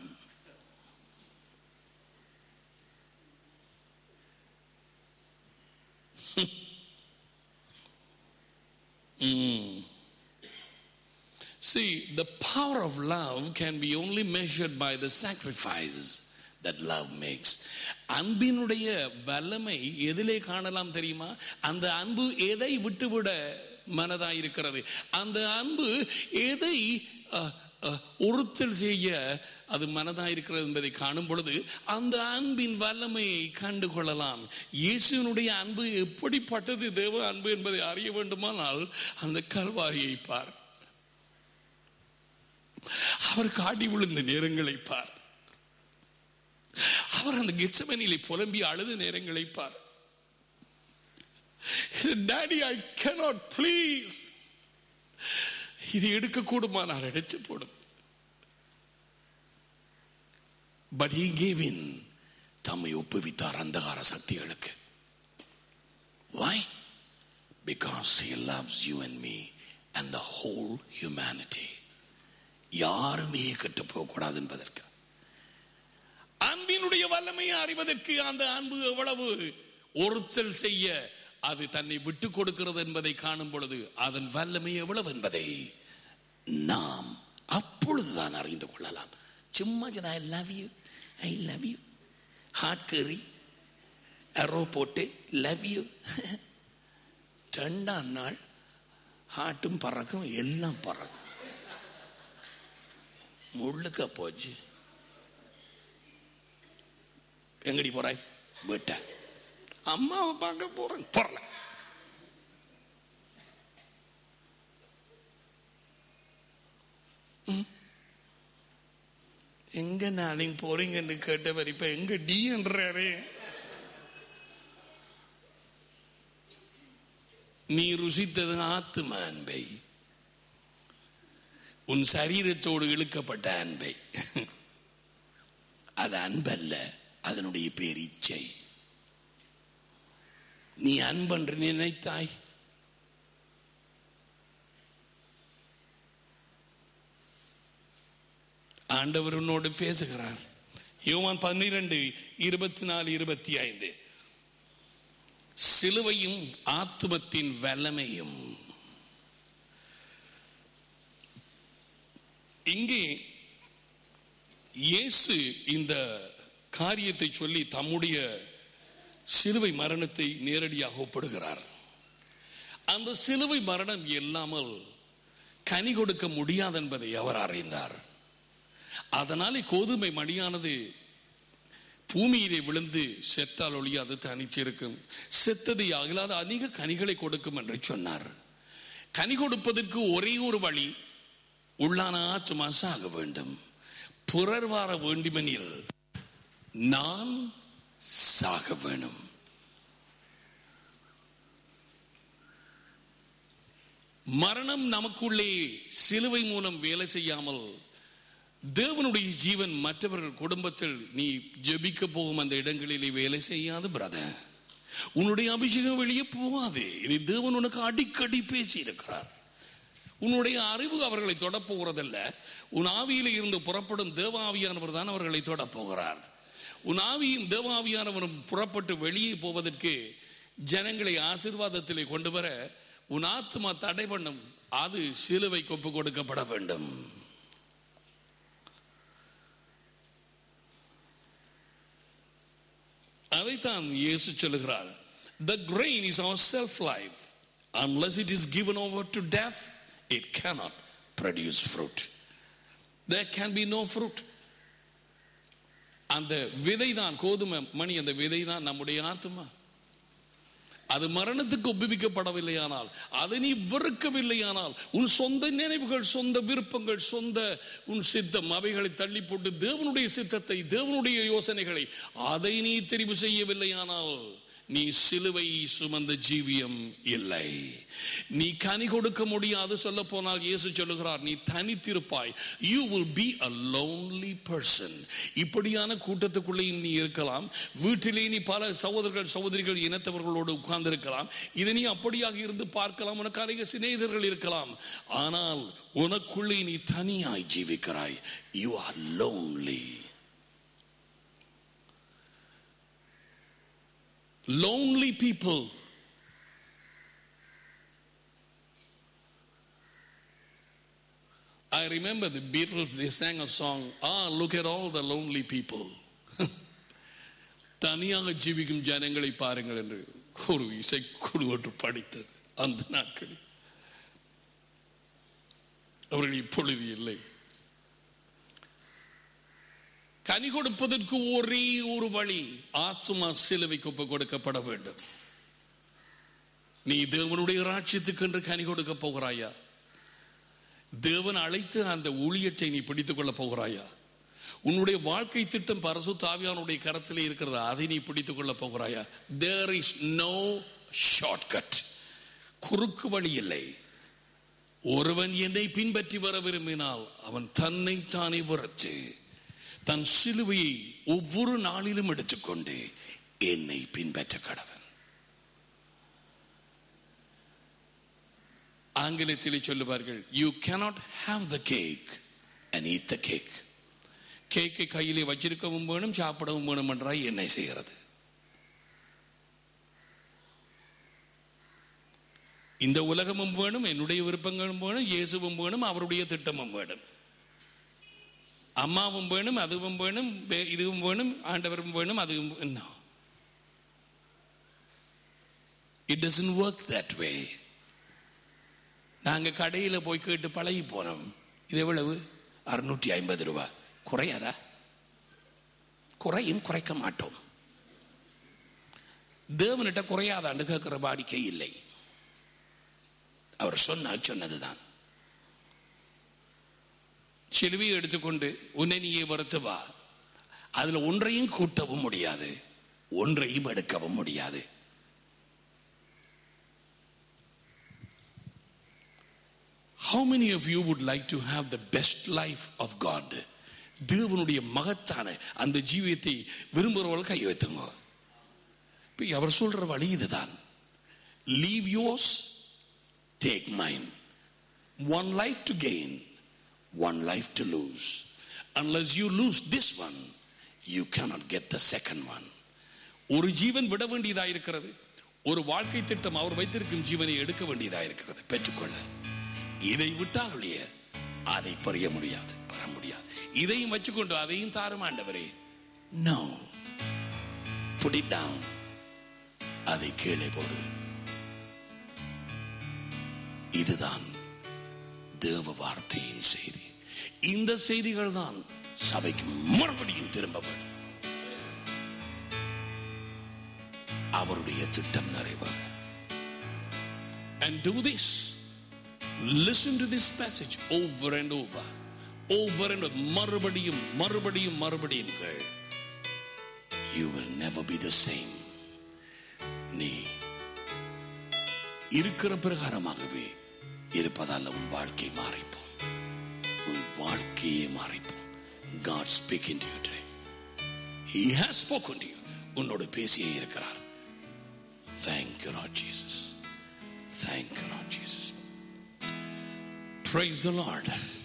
See, the power of love can be only measured by the sacrifice that love makes. அன்பினுடைய வல்லமை எதிலே காணலாம் தெரியுமா அந்த அன்பு எதை விட்டுவிட மனதாய் இருக்கிறது அந்த அன்பு எதை அஹ், அஹ், ஒருத்தல் செய்ய அது மனதாய் இருக்கிறது என்பதை காணும் பொழுது அந்த அன்பின் வல்லமையை கண்டு கொள்ளலாம் இயேசுனுடைய அன்பு எப்படிப்பட்டது தேவ அன்பு என்பதை அறிய வேண்டுமானால் அந்த கல்வாரியை பார் அவர் காடி விழுந்த நேரங்களை பார் அவர் அந்த கெச்சமனிலே புலம்பி அழுத நேரங்களை பார் டாடி ஐ cannot ப்ளீஸ் இது எடுக்க கூடுமானால் அடைச்சு போடும் பட் he gave in தம்மை ஒப்புவித்தார் அந்தகார சக்திகளுக்கு why because he loves you and me and the whole humanity யாருமே கெட்டு போகக்கூடாது என்பதற்கு அன்பினுடைய வல்லமையை அறிவதற்கு அந்த அன்பு எவ்வளவு ஒருத்தல் செய்ய அது தன்னை விட்டு கொடுக்கிறது என்பதை காணும் பொழுது அதன் வல்லமை எவ்வளவு என்பதை நாம் அப்பொழுதுதான் அறிந்து கொள்ளலாம் சும்மா I love you I love you heart கறி அரோ போட்டு லவ் யூ ரெண்டாம் நாள் ஹார்ட்டும் பறக்கும் எல்லாம் பறக்கும் முள்ளுக்க போச்சு எங்கடி போறாய் வீட்ட அம்மாவை பார்க்க போறேன் போறல ம். எங்க நாளைக்கு போறீங்கன்னு கேட்டவர் இப்ப எங்க டி என்றாரு நீ ருசித்தது ஆத்தும அன்பை உன் சரீரத்தோடு இழுக்கப்பட்ட அன்பை அது அன்பல்ல அதனுடைய பேர் இச்சை நீ அன்பென்று நினைத்தாய் ஆண்டவர் உன்னோடு பேசுகிறார் யோவான் பன்னிரண்டு இருபத்தி நாலு இருபத்தி ஐந்து சிலுவையும் ஆத்துமத்தின் வல்லமையும் இங்கே இயேசு இந்த காரியத்தை சொல்லி தம்முடைய சிலுவை மரணத்தை நேரடியாக ஒப்பிடுகிறார் அந்த சிலுவை மரணம் இல்லாமல் கனி கொடுக்க முடியாது என்பதை அவர் அறிந்தார் அதனாலே கோதுமை மடியானது பூமியிலே விழுந்து செத்தால் ஒளி அது தனிச்சிருக்கும் செத்தது அகலாத அதிக கனிகளை கொடுக்கும் என்று சொன்னார் கனி கொடுப்பதற்கு ஒரே ஒரு வழி உள்ளான ஆச்சுமா சாக வேண்டும் பிறர் வார வேண்டுமெனில் நான் சாக வேணும் மரணம் நமக்குள்ளே சிலுவை மூலம் வேலை செய்யாமல் தேவனுடைய ஜீவன் மற்றவர்கள் குடும்பத்தில் நீ ஜெபிக்க போகும் அந்த இடங்களிலே வேலை செய்யாது பிரதர் உன்னுடைய அபிஷேகம் வெளியே போகாது இதை தேவன் உனக்கு அடிக்கடி பேசி இருக்கிறார் உன்னுடைய அறிவு அவர்களை தொடப்போகிறதல்ல உன் ஆவியில இருந்து புறப்படும் தேவ ஆவியானவர் தான் அவர்களை தொடப்போகிறார் உன் ஆவியும் தேவ ஆவியானவரும் புறப்பட்டு வெளியே போவதற்கு ஜனங்களை ஆசீர்வாதத்திலே கொண்டு வர உன் ஆத்மா தடை பண்ணும் அது சிலுவை கொப்பு கொடுக்கப்பட வேண்டும் அதைத்தான் இயேசு சொல்லுகிறார் the grain is our self life unless it is given over to death it cannot produce fruit there can be no fruit அந்த விதை தான் கோதுமை மணி அந்த விதை தான் நம்முடைய ஆத்மா அது மரணத்துக்கு ஒப்புவிக்கப்படவில்லையானால் அதை நீ வெறுக்கவில்லையானால் உன் சொந்த நினைவுகள் சொந்த விருப்பங்கள் சொந்த உன் சித்தம் அவைகளை தள்ளி போட்டு தேவனுடைய சித்தத்தை தேவனுடைய யோசனைகளை அதை நீ தெரிவு செய்யவில்லையானால் நீ சிலுவை சுமந்த ஜீவியம் இல்லை நீ கனி கொடுக்க முடியாது சொல்ல போனால் இயேசு சொல்லுகிறார் நீ தனித்திருப்பாய் you will be a lonely person இப்படியான கூட்டத்துக்குள்ளேயும் நீ இருக்கலாம் வீட்டிலே நீ பல சகோதரர்கள் சகோதரிகள் இனத்தவர்களோடு உட்கார்ந்து இருக்கலாம் இதை நீ அப்படியாக இருந்து பார்க்கலாம் உனக்கு அநேக சிநேகிதர்கள் இருக்கலாம் ஆனால் உனக்குள்ளே நீ தனியாய் ஜீவிக்கிறாய் you are lonely lonely people. I remember the Beatles, they sang a song, Ah, look at all the lonely people. தனியாக ஜீவிக்கும் ஜனங்களை பாருங்கள் என்று ஒரு இசைக்குழு ஒன்று படித்தது அந்த நாட்களில் அவர்கள் இப்பொழுது இல்லை கனி கொடுப்பதற்கு ஒரே ஒரு வழி ஆத்மா சிலுவைக்கு ஒப்பு கொடுக்கப்பட வேண்டும் நீ தேவனுடைய ராட்சியத்துக்கு என்று கனி கொடுக்க போகிறாயா தேவன் அழைத்து அந்த ஊழியத்தை நீ பிடித்துக் கொள்ள போகிறாயா உன்னுடைய வாழ்க்கை திட்டம் பரசு தாவியானுடைய கரத்திலே இருக்கிறது அதை நீ பிடித்துக் கொள்ள போகிறாயா தேர் இஸ் நோ ஷார்ட்கட் குறுக்கு வழி இல்லை ஒருவன் என்னை பின்பற்றி வர விரும்பினால் அவன் தன்னை தானே வரத்து தன் சிலுவையை ஒவ்வொரு நாளிலும் எடுத்துக்கொண்டு என்னை பின்பற்ற கடவன் ஆங்கிலத்திலே சொல்லுவார்கள் you cannot have the cake and eat the cake கேக்கை கையிலே வச்சிருக்கவும் வேணும் சாப்பிடவும் வேணும் என்றால் என்ன செய்கிறது இந்த உலகமும் வேணும் என்னுடைய விருப்பங்களும் வேணும் இயேசுவும் வேணும் அவருடைய திட்டமும் வேணும் அம்மாவும் வேணும் அதுவும் வேணும் வே- இதுவும் வேணும் ஆண்டவரும் வேணும் அதுவும் no. It doesn't work that way. நாங்க கடையில போய் கேட்டு பழகி போனோம் இது எவ்வளவு அறுநூற்றி ஐம்பது ரூபா குறையாதா குறையும் குறைக்க மாட்டோம் தேவனிட்ட குறையாதாண்டு கேட்கிற வாடிக்கை இல்லை அவர் சொன்னால் சொன்னதுதான் சிலுவையை எடுத்துக்கொண்டு உன்னை நீயே வருத்து வா அதுல ஒன்றையும் கூட்டவும் முடியாது ஒன்றையும் எடுக்கவும் முடியாது How many of you would like to have the best life of God? தேவனுடைய மகத்தான அந்த ஜீவியத்தை விரும்புகிறவர்கள் கை வைத்துங்க இப்ப அவர் சொல்ற வழி இதுதான் leave yours take mine one life to gain one life to lose. Unless you lose this one, you cannot get the second one. ஒரு ஜீவன் விட வேண்டியதா இருக்கிறது ஒரு வாழ்க்கை திட்டம் அவர் வைத்திருக்கும் ஜீவனை எடுக்க வேண்டியதா இருக்கிறது பெற்றுக்கொள்ள இதை விட்டால் ஒழிய அதை பறிய முடியாது பெற முடியாது இதையும் வச்சுக்கொண்டு அதையும் தாரும் ஆண்டவரே நோ put it down அதை கீழே போடு இதுதான் தேவ வார்த்தையின் செய்தி இந்த செய்திகள் தான் சபைக்கு மறுபடியும் திரும்ப வேண்டும் அவருடைய திட்டம் நிறைவேற and do this listen to this message over and over over and over மறுபடியும் மறுபடியும் மறுபடியும் கேள் you will never be the same நீ இருக்கிற பிரகாரமாகவே இருப்பதால் உன் வாழ்க்கை மாறிப்போம் உன் வாழ்க்கையே மாறிப்போம் God speaking to you today He has spoken to you உன்னோடு பேசியே இருக்கிறார் Thank you Lord Jesus Thank you Lord Jesus Praise the Lord